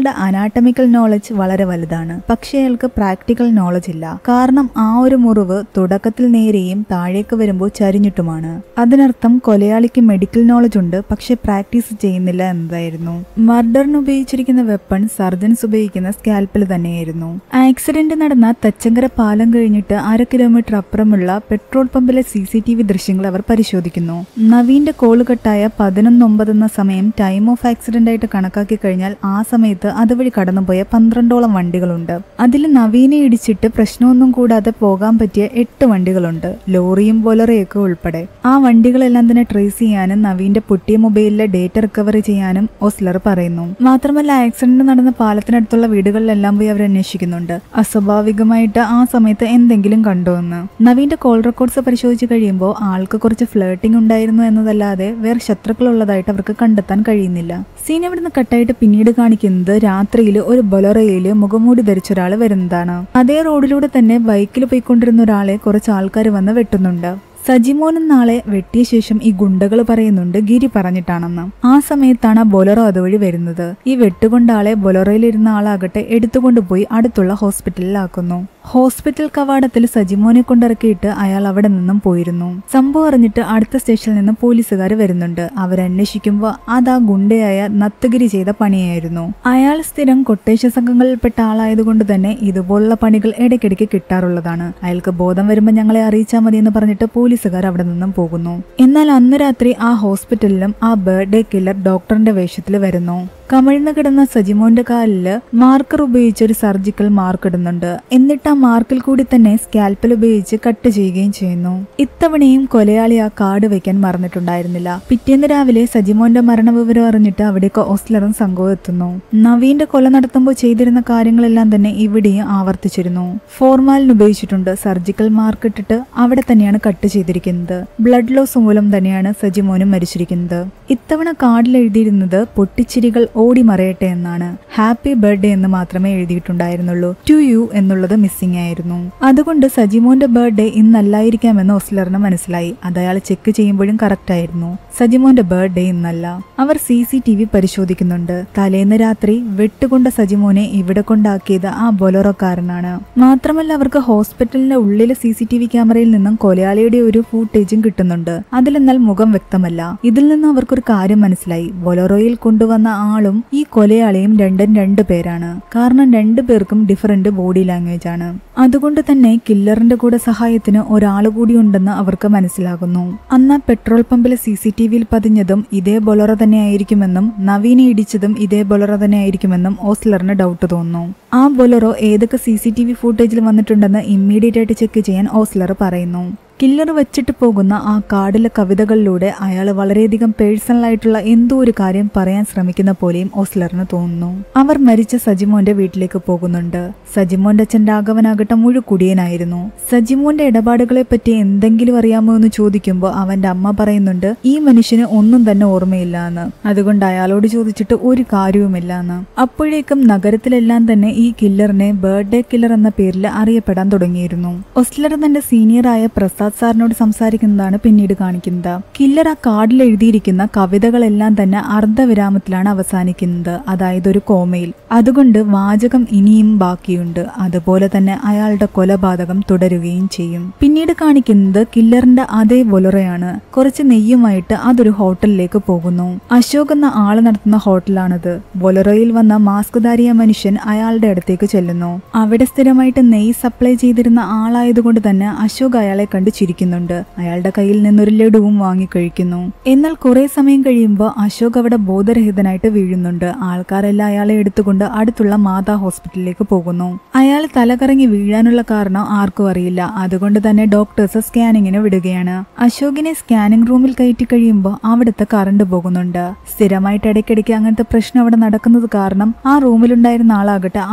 അനാട്ടമിക്കൽ നോളജ് വളരെ വലുതാണ് പക്ഷേ അയാൾക്ക് പ്രാക്ടിക്കൽ നോളജ് ഇല്ല കാരണം ആ ഒരു മുറിവ് തുടക്കത്തിൽ നേരെയും താഴേക്ക് വരുമ്പോൾ ചരിഞ്ഞിട്ടുമാണ് അതിനർത്ഥം കൊലയാളിക്ക് മെഡിക്കൽ നോളജ് ഉണ്ട് പക്ഷെ പ്രാക്ടീസ് ചെയ്യുന്നില്ല എന്നതായിരുന്നു മർഡറിന് ഉപയോഗിച്ചിരിക്കുന്ന വെപ്പൺ സർജൻസ് ഉപയോഗിക്കുന്ന സ്കാൽപ്പിൽ തന്നെയായിരുന്നു ആക്സിഡന്റ് നടന്ന തച്ചങ്കര പാലം കഴിഞ്ഞിട്ട് അര കിലോമീറ്റർ അപ്പുറമുള്ള പെട്രോൾ പമ്പിലെ സി സി ടി വി ദൃശ്യങ്ങൾ അവർ പരിശോധിക്കുന്നു നവീന്റെ കോള് കട്ടായ പതിനൊന്നൊമ്പത് എന്ന സമയം ടൈം ഓഫ് ആക്സിഡന്റ് ആയിട്ട് കണക്കാക്കി കഴിഞ്ഞാൽ ആ സമയത്ത് അതുവഴി കടന്നുപോയ പന്ത്രണ്ടോളം വണ്ടികളുണ്ട് അതിൽ നവീനെ ഇടിച്ചിട്ട് പ്രശ്നമൊന്നും കൂടാതെ പോകാൻ പറ്റിയ എട്ട് വണ്ടികളുണ്ട് ലോറിയും ബൊലറയൊക്കെ ഉൾപ്പെടെ ആ വണ്ടികളെല്ലാം തന്നെ ട്രേസ് ചെയ്യാനും നവീന്റെ പൊട്ടിയ മൊബൈലിലെ ഡേറ്റ റിക്കവറി ചെയ്യാനും ഓസ്ലർ പറയുന്നു മാത്രമല്ല ആക്സിഡന്റ് നടന്ന പാലത്തിനടുത്തുള്ള വീടുകളിലെല്ലാം പോയി അവർ അന്വേഷിക്കുന്നുണ്ട് അസ്വാഭാവികമായിട്ട് ആ സമയത്ത് എന്തെങ്കിലും കണ്ടോ എന്ന് നവീന്റെ കോൾ റെക്കോർഡ്സ് പരിശോധിച്ച് കഴിയുമ്പോൾ ആൾക്ക് കുറച്ച് ഫ്ലേട്ടിംഗ് ഉണ്ടായിരുന്നു എന്നതല്ലാതെ വേറെ ശത്രുക്കളുള്ളതായിട്ട് അവർക്ക് കണ്ടെത്താൻ കഴിയുന്നില്ല സീൻ ഇവിടുന്ന് കട്ടായിട്ട് പിന്നീട് കാണിക്കുന്നത് രാത്രിയിൽ ഒരു ബൊലറയിൽ മുഖംമൂടി ധരിച്ച ഒരാൾ വരുന്നതാണ് അതേ റോഡിലൂടെ തന്നെ ബൈക്കിൽ പോയിക്കൊണ്ടിരുന്ന ഒരാളെ കുറച്ച് ആൾക്കാർ വന്ന് വെട്ടുന്നുണ്ട് സജിമോൻ നാളെ വെട്ടിയ ശേഷം ഈ ഗുണ്ടകൾ പറയുന്നുണ്ട് ഗിരി പറഞ്ഞിട്ടാണെന്ന് ആ സമയത്താണ് ആ ബൊലറോ അതുവഴി വരുന്നത് ഈ വെട്ടുകൊണ്ട ആളെ ബൊലറോയിലിരുന്ന ആളാകട്ടെ എടുത്തുകൊണ്ടുപോയി അടുത്തുള്ള ഹോസ്പിറ്റലിലാക്കുന്നു ഹോസ്പിറ്റൽ കവാടത്തിൽ സജിമോനെ കൊണ്ടിറക്കിയിട്ട് അയാൾ അവിടെ നിന്നും പോയിരുന്നു സംഭവം അറിഞ്ഞിട്ട് അടുത്ത സ്റ്റേഷനിൽ നിന്ന് പോലീസുകാർ വരുന്നുണ്ട് അവരന്വേഷിക്കുമ്പോൾ അത് ആ ഗുണ്ടയായ നത്തഗിരി ചെയ്ത പണിയായിരുന്നു അയാൾ സ്ഥിരം കൊട്ടേഷ സംഘങ്ങളിൽപ്പെട്ട ആളായതുകൊണ്ട് തന്നെ ഇതുപോലുള്ള പണികൾ ഇടയ്ക്കിടയ്ക്ക് കിട്ടാറുള്ളതാണ് അയാൾക്ക് ബോധം വരുമ്പോൾ ഞങ്ങളെ അറിയിച്ചാൽ മതി എന്ന് പറഞ്ഞിട്ട് പോലീസുകാർ അവിടെ നിന്നും പോകുന്നു എന്നാൽ അന്ന് രാത്രി ആ ഹോസ്പിറ്റലിലും ആ ബർത്ത്ഡേ കില്ലർ ഡോക്ടറിന്റെ വേഷത്തിൽ വരുന്നു കമിഴ്ന്നു കിടന്ന സജിമോന്റെ കാലില് മാർക്കർ ഉപയോഗിച്ച് ഒരു സർജിക്കൽ മാർക്ക് ഇടുന്നുണ്ട് എന്നിട്ട് ആ മാർക്കിൽ കൂടി തന്നെ സ്കാൽപ്പൽ ഉപയോഗിച്ച് കട്ട് ചെയ്യുകയും ചെയ്യുന്നു ഇത്തവണയും കൊലയാളി ആ കാർഡ് വെക്കാൻ മറന്നിട്ടുണ്ടായിരുന്നില്ല പിറ്റേന്ന് രാവിലെ സജിമോന്റെ മരണവിവരം അറിഞ്ഞിട്ട് അവിടേക്ക് ഓസ്ലറും സംഘവും എത്തുന്നു നവീന്റെ കൊല നടത്തുമ്പോൾ ചെയ്തിരുന്ന കാര്യങ്ങളെല്ലാം തന്നെ ഇവിടെയും ആവർത്തിച്ചിരുന്നു ഫോർമാലിൻ ഉപയോഗിച്ചിട്ടുണ്ട് സർജിക്കൽ മാർക്ക് ഇട്ടിട്ട് അവിടെ തന്നെയാണ് കട്ട് ചെയ്തിരിക്കുന്നത് ബ്ലഡ് ലോസ് മൂലം തന്നെയാണ് സജിമോനും മരിച്ചിരിക്കുന്നത് ഇത്തവണ കാർഡിൽ എഴുതിയിരുന്നത് പൊട്ടിച്ചിരികൾ ഓടി മറയട്ടെ എന്നാണ് ഹാപ്പി ബർത്ത്ഡേ എന്ന് മാത്രമേ എഴുതിയിട്ടുണ്ടായിരുന്നുള്ളൂ ടു യു എന്നുള്ളത് മിസ്സിംഗ് ആയിരുന്നു അതുകൊണ്ട് സജിമോന്റെ ബർത്ത്ഡേ ഇന്നല്ലായിരിക്കാമെന്ന് ഓസ്ലറിന് മനസ്സിലായി അത് അയാൾ ചെക്ക് ചെയ്യുമ്പോഴും കറക്റ്റ് ആയിരുന്നു സജിമോന്റെ ബർത്ത്ഡേ ഇന്നല്ല അവർ സി സി ടി വി പരിശോധിക്കുന്നുണ്ട് തലേന്ന് രാത്രി വെട്ടുകൊണ്ട സജിമോനെ ഇവിടെ കൊണ്ടാക്കിയത് ആ ബൊലോറോക്കാരനാണ് മാത്രമല്ല അവർക്ക് ഹോസ്പിറ്റലിന്റെ ഉള്ളിലെ സി സി ടി വി ക്യാമറയിൽ നിന്നും കൊലയാളിയുടെ ഒരു ഫൂട്ടേജും കിട്ടുന്നുണ്ട് അതിലെന്നാൽ മുഖം വ്യക്തമല്ല ഇതിൽ നിന്ന് അവർക്കൊരു കാര്യം മനസ്സിലായി ബൊലോറോയിൽ കൊണ്ടുവന്ന ആളും ഈ കൊലയാളിയും രണ്ടും രണ്ടു പേരാണ് കാരണം രണ്ടു പേർക്കും ഡിഫറന്റ് ബോഡി ലാംഗ്വേജ് ആണ് അതുകൊണ്ട് തന്നെ കില്ലറിന്റെ കൂടെ സഹായത്തിന് ഒരാൾ കൂടി ഉണ്ടെന്ന് അവർക്ക് മനസ്സിലാകുന്നു അന്ന് പെട്രോൾ പമ്പിലെ സി സി ടി വിയിൽ പതിഞ്ഞതും ഇതേ ബൊലറ തന്നെ ആയിരിക്കുമെന്നും നവീനെ ഇടിച്ചതും ഇതേ ബൊലറ തന്നെ ആയിരിക്കുമെന്നും ഓസ്ലറിന് ഡൗട്ട് തോന്നുന്നു ആ ബൊലറോ ഏതൊക്കെ സി സി ടി വി ഫൂട്ടേജിൽ വന്നിട്ടുണ്ടെന്ന് ഇമ്മീഡിയറ്റ് ആയിട്ട് ചെക്ക് ചെയ്യാൻ ഓസ്ലർ പറയുന്നു കില്ലർ വെച്ചിട്ട് പോകുന്ന ആ കാർഡിലെ കവിതകളിലൂടെ അയാൾ വളരെയധികം പേഴ്സണൽ ആയിട്ടുള്ള എന്തോ ഒരു കാര്യം പറയാൻ ശ്രമിക്കുന്ന പോലെയും ഓസ്ലറിന് തോന്നുന്നു അവർ മരിച്ച സജിമോന്റെ വീട്ടിലേക്ക് പോകുന്നുണ്ട് സജിമോന്റെ അച്ഛൻ രാഘവനാകട്ടെ മുഴുക്കുടിയനായിരുന്നു സജിമോന്റെ ഇടപാടുകളെ പറ്റി എന്തെങ്കിലും അറിയാമോ എന്ന് ചോദിക്കുമ്പോൾ അവന്റെ അമ്മ പറയുന്നുണ്ട് ഈ മനുഷ്യന് ഒന്നും തന്നെ ഓർമ്മയില്ല എന്ന് അതുകൊണ്ട് അയാളോട് ചോദിച്ചിട്ട് ഒരു കാര്യവുമില്ല എന്ന് അപ്പോഴേക്കും നഗരത്തിലെല്ലാം തന്നെ ഈ കില്ലറിനെ ബർത്ത്ഡേ കില്ലർ എന്ന പേരിൽ അറിയപ്പെടാൻ തുടങ്ങിയിരുന്നു ഒസ്ലർ തന്റെ സീനിയറായ പ്രസാദ് സാറിനോട് സംസാരിക്കുന്നതാണ് പിന്നീട് കാണിക്കുന്നത് കില്ലർ ആ കാർഡിൽ എഴുതിയിരിക്കുന്ന കവിതകളെല്ലാം തന്നെ അർദ്ധവിരാമത്തിലാണ് അവസാനിക്കുന്നത് അതായത് ഒരു കോമയിൽ അതുകൊണ്ട് വാചകം ഇനിയും ബാക്കിയുണ്ട് അതുപോലെ തന്നെ അയാളുടെ കൊലപാതകം തുടരുകയും ചെയ്യും പിന്നീട് കാണിക്കുന്നത് കില്ലറിന്റെ അതേ ബൊലറയാണ് കുറച്ച് നെയ്യുമായിട്ട് അതൊരു ഹോട്ടലിലേക്ക് പോകുന്നു അശോക് എന്ന ആള് നടത്തുന്ന ഹോട്ടലാണത് ബൊലറോയിൽ വന്ന മാസ്ക്ധാരിയ മനുഷ്യൻ അയാളുടെ അടുത്തേക്ക് ചെല്ലുന്നു അവിടെ സ്ഥിരമായിട്ട് നെയ്യ് സപ്ലൈ ചെയ്തിരുന്ന ആളായതുകൊണ്ട് തന്നെ അശോക് അയാളെ കണ്ട് ചിരിക്കുന്നുണ്ട് അയാളുടെ കയ്യിൽ നിന്നൊരു ലഡുവും വാങ്ങി കഴിക്കുന്നു എന്നാൽ കുറെ സമയം കഴിയുമ്പോൾ അശോക് അവിടെ ബോധരഹിതനായിട്ട് വീഴുന്നുണ്ട് ആൾക്കാരെല്ലാം അയാളെ എടുത്തുകൊണ്ട് അടുത്തുള്ള മാതാ ഹോസ്പിറ്റലിലേക്ക് പോകുന്നു അയാൾ തലകറങ്ങി വീഴാനുള്ള കാരണം ആർക്കും അറിയില്ല അതുകൊണ്ട് തന്നെ ഡോക്ടേഴ്സ് സ്കാനിങ്ങിന് വിടുകയാണ് അശോകിനെ സ്കാനിംഗ് റൂമിൽ കയറ്റി കഴിയുമ്പോൾ അവിടുത്തെ കറണ്ട് പോകുന്നുണ്ട് സ്ഥിരമായിട്ട് ഇടയ്ക്കിടയ്ക്ക് അങ്ങനത്തെ പ്രശ്നം അവിടെ നടക്കുന്നത് കാരണം ആ റൂമിലുണ്ടായിരുന്ന ആളാകട്ടെ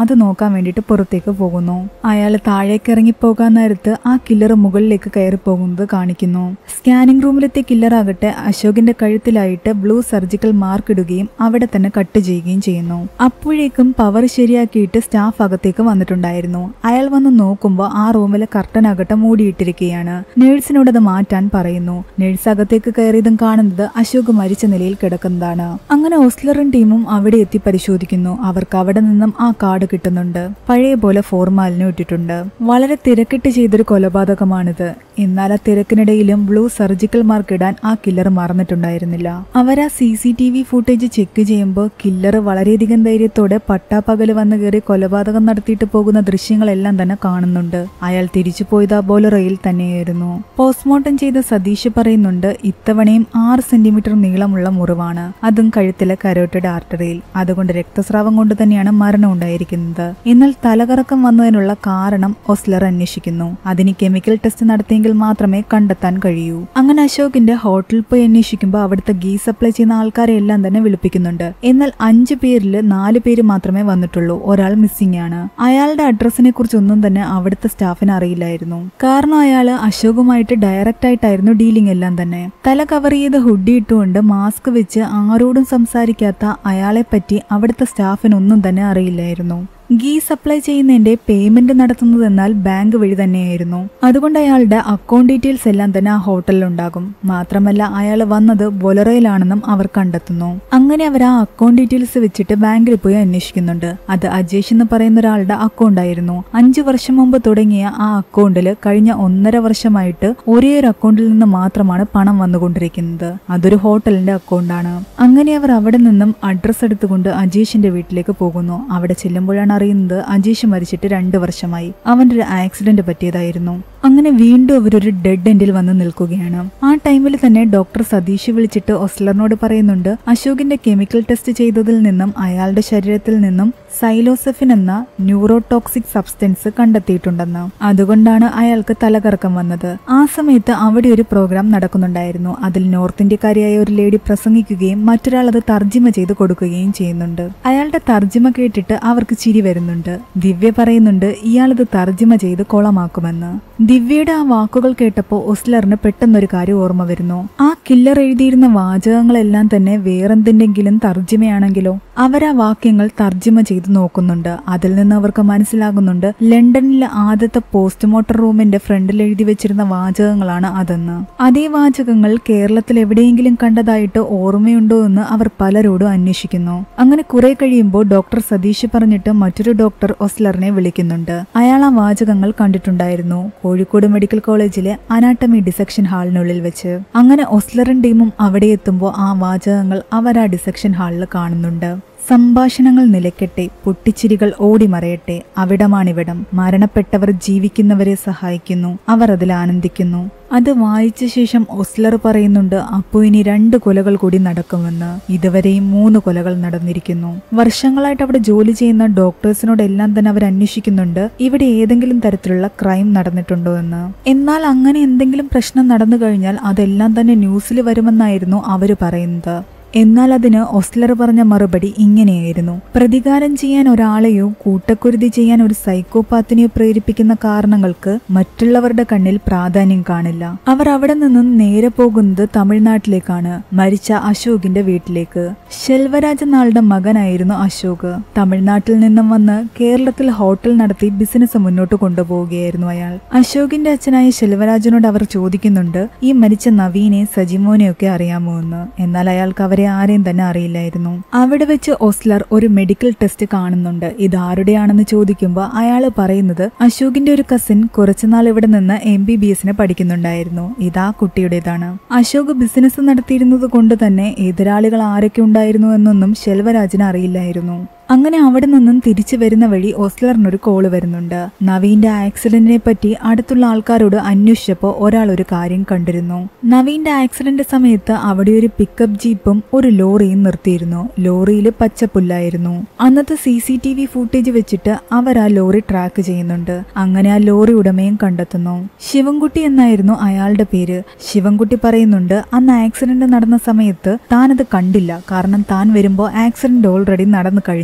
അത് നോക്കാൻ വേണ്ടിയിട്ട് പുറത്തേക്ക് പോകുന്നു അയാൾ താഴേക്ക് ഇറങ്ങി പോകാൻ നേരത്ത് ആ കില്ലർ മുകളിലേക്ക് കയറി പോകുന്നത് കാണിക്കുന്നു സ്കാനിംഗ് റൂമിലെത്തിയ കില്ലർ ആകട്ടെ അശോകിന്റെ കഴുത്തിലായിട്ട് ബ്ലൂ സർജിക്കൽ മാർക്ക് ഇടുകയും അവിടെ തന്നെ കട്ട് ചെയ്യുകയും ചെയ്യുന്നു അപ്പോഴേക്കും പവർ ശരിയാക്കിയിട്ട് സ്റ്റാഫ് അകത്തേക്ക് വന്നിട്ടുണ്ടായിരുന്നു അയാൾ വന്ന് നോക്കുമ്പോൾ ആ റൂമിലെ കർട്ടൻ അകട്ടെ മൂടിയിട്ടിരിക്കുകയാണ് നേഴ്സിനോട് അത് മാറ്റാൻ പറയുന്നു നേഴ്സ് അകത്തേക്ക് കയറിയതും കാണുന്നത് അശോക് മരിച്ച നിലയിൽ കിടക്കുന്നതാണ് അങ്ങനെ ഓസ്ലറും ടീമും അവിടെ എത്തി പരിശോധിക്കുന്നു അവർക്ക് അവിടെ നിന്നും ആ കാർഡ് കിട്ടുന്നുണ്ട് പഴയ പോലെ ഫോർമാലിനും ഇട്ടിട്ടുണ്ട് വളരെ തിരക്കിട്ട് ചെയ്തൊരു കൊലപാതകമാണിത് എന്നാൽ ആ തിരക്കിനിടയിലും ബ്ലൂ സർജിക്കൽ മാർക്ക് ഇടാൻ ആ കില്ലർ മറന്നിട്ടുണ്ടായിരുന്നില്ല അവർ ആ C C T V footage check ചെയ്യുമ്പോൾ കില്ലർ വളരെയധികം ധൈര്യത്തോടെ പട്ടാപ്പകല് വന്ന് കയറി കൊലപാതകം നടത്തിയിട്ട് പോകുന്ന ദൃശ്യങ്ങളെല്ലാം തന്നെ കാണുന്നുണ്ട് അയാൾ തിരിച്ചു പോയത് ആ ബോലറയിൽ തന്നെയായിരുന്നു പോസ്റ്റ്മോർട്ടം ചെയ്ത സതീഷ് പറയുന്നുണ്ട് ഇത്തവണയും ആറ് സെന്റിമീറ്റർ നീളമുള്ള മുറിവാണ് അതും കഴുത്തിലെ കരോട്ടഡ് ആർട്ടറിയിൽ അതുകൊണ്ട് രക്തസ്രാവം കൊണ്ട് തന്നെയാണ് മരണം ഉണ്ടായിരിക്കുന്നത് എന്നാൽ തലകറക്കം വന്നതിനുള്ള കാരണം ഒസ്ലർ അന്വേഷിക്കുന്നു അതിന് കെമിക്കൽ ടെസ്റ്റ് നടത്തിയെങ്കിൽ മാത്രമേ കണ്ടെത്താൻ കഴിയൂ അങ്ങനെ അശോകിന്റെ ഹോട്ടലിൽ പോയി അന്വേഷിക്കുമ്പോൾ അവിടുത്തെ ഗീ സപ്ലൈ ചെയ്യുന്ന ആൾക്കാരെ എല്ലാം തന്നെ വിളിപ്പിക്കുന്നുണ്ട് എന്നാൽ അഞ്ചു പേരിൽ നാല് പേര് മാത്രമേ വന്നിട്ടുള്ളൂ ഒരാൾ മിസ്സിംഗ് ആണ് അയാളുടെ അഡ്രസ്സിനെ കുറിച്ച് ഒന്നും തന്നെ അവിടുത്തെ സ്റ്റാഫിന് അറിയില്ലായിരുന്നു കാരണം അയാള് അശോകുമായിട്ട് ഡയറക്റ്റ് ആയിട്ടായിരുന്നു ഡീലിംഗ് എല്ലാം തന്നെ തല കവർ ചെയ്ത് ഹുഡി ഇട്ടുകൊണ്ട് മാസ്ക് വെച്ച് ആരോടും സംസാരിക്കാത്ത അയാളെ പറ്റി അവിടുത്തെ സ്റ്റാഫിനൊന്നും തന്നെ അറിയില്ലായിരുന്നു ഗീ സപ്ലൈ ചെയ്യുന്നതിന്റെ പേയ്മെന്റ് നടത്തുന്നതെന്നാൽ ബാങ്ക് വഴി തന്നെയായിരുന്നു അതുകൊണ്ട് അയാളുടെ അക്കൗണ്ട് ഡീറ്റെയിൽസ് എല്ലാം തന്നെ ആ ഹോട്ടലിലുണ്ടാകും മാത്രമല്ല അയാൾ വന്നത് ബൊലറയിലാണെന്നും അവർ കണ്ടെത്തുന്നു അങ്ങനെ അവർ ആ അക്കൗണ്ട് ഡീറ്റെയിൽസ് വെച്ചിട്ട് ബാങ്കിൽ പോയി അന്വേഷിക്കുന്നുണ്ട് അത് അജേഷ് എന്ന് പറയുന്ന ഒരാളുടെ അക്കൗണ്ട് ആയിരുന്നു അഞ്ചു വർഷം മുമ്പ് തുടങ്ങിയ ആ അക്കൗണ്ടിൽ കഴിഞ്ഞ ഒന്നര വർഷമായിട്ട് ഒരേ ഒരു അക്കൗണ്ടിൽ നിന്ന് മാത്രമാണ് പണം വന്നുകൊണ്ടിരിക്കുന്നത് അതൊരു ഹോട്ടലിന്റെ അക്കൗണ്ടാണ് അങ്ങനെ അവർ അവിടെ നിന്നും അഡ്രസ്സ് എടുത്തുകൊണ്ട് അജേഷിന്റെ വീട്ടിലേക്ക് പോകുന്നു അവിടെ ചെല്ലുമ്പോഴാണ് അറിയുന്നത് അജീഷ് മരിച്ചിട്ട് രണ്ട് വർഷമായി അവന്റെ ഒരു ആക്സിഡന്റ് പറ്റിയതായിരുന്നു അങ്ങനെ വീണ്ടും അവരൊരു ഡെഡ് എൻഡിൽ വന്ന് നിൽക്കുകയാണ് ആ ടൈമിൽ തന്നെ ഡോക്ടർ സതീഷ് വിളിച്ചിട്ട് ഒസ്ലറിനോട് പറയുന്നുണ്ട് അശോകിന്റെ കെമിക്കൽ ടെസ്റ്റ് ചെയ്തതിൽ നിന്നും അയാളുടെ ശരീരത്തിൽ നിന്നും സൈലോസെഫിൻ എന്ന ന്യൂറോടോക്സിക് സബ്സ്റ്റൻസ് കണ്ടെത്തിയിട്ടുണ്ടെന്ന് അതുകൊണ്ടാണ് അയാൾക്ക് തലകറക്കം വന്നത് ആ സമയത്ത് അവിടെ ഒരു പ്രോഗ്രാം നടക്കുന്നുണ്ടായിരുന്നു അതിൽ നോർത്ത് ഇന്ത്യക്കാരിയായ ഒരു ലേഡി പ്രസംഗിക്കുകയും മറ്റൊരാൾ അത് തർജിമ ചെയ്ത് കൊടുക്കുകയും ചെയ്യുന്നുണ്ട് അയാളുടെ തർജിമ കേട്ടിട്ട് അവർക്ക് ചിരി വരുന്നുണ്ട് ദിവ്യ പറയുന്നുണ്ട് ഇയാളത് തർജിമ ചെയ്ത് കൊളമാക്കുമെന്ന് ദിവ്യയുടെ ആ വാക്കുകൾ കേട്ടപ്പോൾ ഒസ്ലറിന് പെട്ടെന്നൊരു കാര്യം ഓർമ്മ വരുന്നു ആ കില്ലർ എഴുതിയിരുന്ന വാചകങ്ങളെല്ലാം തന്നെ വേറെന്തിന്റെങ്കിലും തർജിമയാണെങ്കിലോ അവരാ വാക്യങ്ങൾ തർജിമ ചെയ്ത് നോക്കുന്നുണ്ട് അതിൽ നിന്ന് അവർക്ക് മനസ്സിലാകുന്നുണ്ട് ലണ്ടനിലെ ആദ്യത്തെ പോസ്റ്റ്മോർട്ടം റൂമിന്റെ ഫ്രണ്ടിൽ എഴുതി വെച്ചിരുന്ന വാചകങ്ങളാണ് അതെന്ന് അതേ വാചകങ്ങൾ കേരളത്തിൽ എവിടെയെങ്കിലും കണ്ടതായിട്ട് ഓർമ്മയുണ്ടോ എന്ന് അവർ പലരോടും അന്വേഷിക്കുന്നു അങ്ങനെ കുറെ കഴിയുമ്പോൾ ഡോക്ടർ സതീഷ് പറഞ്ഞിട്ട് മറ്റൊരു ഡോക്ടർ ഒസ്ലറിനെ വിളിക്കുന്നുണ്ട് അയാൾ ആ വാചകങ്ങൾ കണ്ടിട്ടുണ്ടായിരുന്നു കോഴിക്കോട് മെഡിക്കൽ കോളേജിലെ അനാട്ടമി ഡിസെക്ഷൻ ഹാളിനുള്ളിൽ വെച്ച് അങ്ങനെ ഒസ്ലറും ടീമും അവിടെ എത്തുമ്പോൾ ആ വാചകങ്ങൾ അവർ ആ ഡിസെക്ഷൻ ഹാളിൽ കാണുന്നുണ്ട് സംഭാഷണങ്ങൾ നിലയ്ക്കട്ടെ പൊട്ടിച്ചിരികൾ ഓടിമറയട്ടെ അവിടമാണിവിടം മരണപ്പെട്ടവർ ജീവിക്കുന്നവരെ സഹായിക്കുന്നു അവർ അതിൽ ആനന്ദിക്കുന്നു അത് വായിച്ച ശേഷം ഒസ്ലർ പറയുന്നുണ്ട് അപ്പോ ഇനി രണ്ട് കൊലകൾ കൂടി നടക്കുമെന്ന് ഇതുവരെയും മൂന്ന് കൊലകൾ നടന്നിരിക്കുന്നു വർഷങ്ങളായിട്ട് അവിടെ ജോലി ചെയ്യുന്ന ഡോക്ടേഴ്സിനോടെല്ലാം തന്നെ അവർ അന്വേഷിക്കുന്നുണ്ട് ഇവിടെ ഏതെങ്കിലും തരത്തിലുള്ള ക്രൈം നടന്നിട്ടുണ്ടോ എന്ന് എന്നാൽ അങ്ങനെ എന്തെങ്കിലും പ്രശ്നം നടന്നു കഴിഞ്ഞാൽ അതെല്ലാം തന്നെ ന്യൂസിൽ വരുമെന്നായിരുന്നു അവര് പറയുന്നത് എന്നാൽ അതിന് ഒസ്ലർ പറഞ്ഞ മറുപടി ഇങ്ങനെയായിരുന്നു പ്രതികാരം ചെയ്യാൻ ഒരാളെയോ കൂട്ടക്കുരുതി ചെയ്യാൻ ഒരു സൈക്കോപാത്തിനെയോ പ്രേരിപ്പിക്കുന്ന കാരണങ്ങൾക്ക് മറ്റുള്ളവരുടെ കണ്ണിൽ പ്രാധാന്യം കാണില്ല അവർ അവിടെ നിന്നും നേരെ പോകുന്നത് തമിഴ്നാട്ടിലേക്കാണ് മരിച്ച അശോകിന്റെ വീട്ടിലേക്ക് ശെൽവരാജ് എന്നാളുടെ മകനായിരുന്നു അശോക് തമിഴ്നാട്ടിൽ നിന്നും വന്ന് കേരളത്തിൽ ഹോട്ടൽ നടത്തി ബിസിനസ് മുന്നോട്ട് കൊണ്ടുപോവുകയായിരുന്നു അയാൾ അശോകിന്റെ അച്ഛനായ ശെൽവരാജിനോട് അവർ ചോദിക്കുന്നുണ്ട് ഈ മരിച്ച നവീനെ സജിമോനെയൊക്കെ അറിയാമോ എന്ന് എന്നാൽ അയാൾക്ക് അവരെ ആരെയും തന്നെ അറിയില്ലായിരുന്നു അവിടെ വെച്ച് ഒസ്ലർ ഒരു മെഡിക്കൽ ടെസ്റ്റ് കാണുന്നുണ്ട് ഇത് ആരുടെയാണെന്ന് ചോദിക്കുമ്പോൾ അയാൾ പറയുന്നത് അശോകിന്റെ ഒരു കസിൻ കുറച്ചുനാൾ ഇവിടെ നിന്ന് എം ബി ബി എസിന് പഠിക്കുന്നുണ്ടായിരുന്നു ഇതാ കുട്ടിയുടേതാണ് അശോക് ബിസിനസ് നടത്തിയിരുന്നത് കൊണ്ട് തന്നെ എതിരാളികൾ ആരൊക്കെ ഉണ്ടായിരുന്നു എന്നൊന്നും ശെൽവരാജിന് അറിയില്ലായിരുന്നു അങ്ങനെ അവിടെ നിന്നും തിരിച്ചു വരുന്ന വഴി ഓസ്ലറിനൊരു കോള് വരുന്നുണ്ട് നവീന്റെ ആക്സിഡന്റിനെ പറ്റി അടുത്തുള്ള ആൾക്കാരോട് അന്വേഷിച്ചപ്പോൾ ഒരാൾ ഒരു കാര്യം കണ്ടിരുന്നു നവീന്റെ ആക്സിഡന്റ് സമയത്ത് അവിടെ ഒരു പിക്കപ്പ് ജീപ്പും ഒരു ലോറിയും നിർത്തിയിരുന്നു ലോറിയിൽ പച്ചപ്പുല്ലായിരുന്നു അന്നത്തെ C C T V footage വെച്ചിട്ട് അവർ ആ ലോറി ട്രാക്ക് ചെയ്യുന്നുണ്ട് അങ്ങനെ ആ ലോറി ഉടമയും കണ്ടെത്തുന്നു ശിവൻകുട്ടി എന്നായിരുന്നു അയാളുടെ പേര് ശിവൻകുട്ടി പറയുന്നുണ്ട് അന്ന് ആക്സിഡന്റ് നടന്ന സമയത്ത് താനത് കണ്ടില്ല കാരണം താൻ വരുമ്പോൾ ആക്സിഡന്റ് ഓൾറെഡി നടന്നു കഴിഞ്ഞിരുന്നു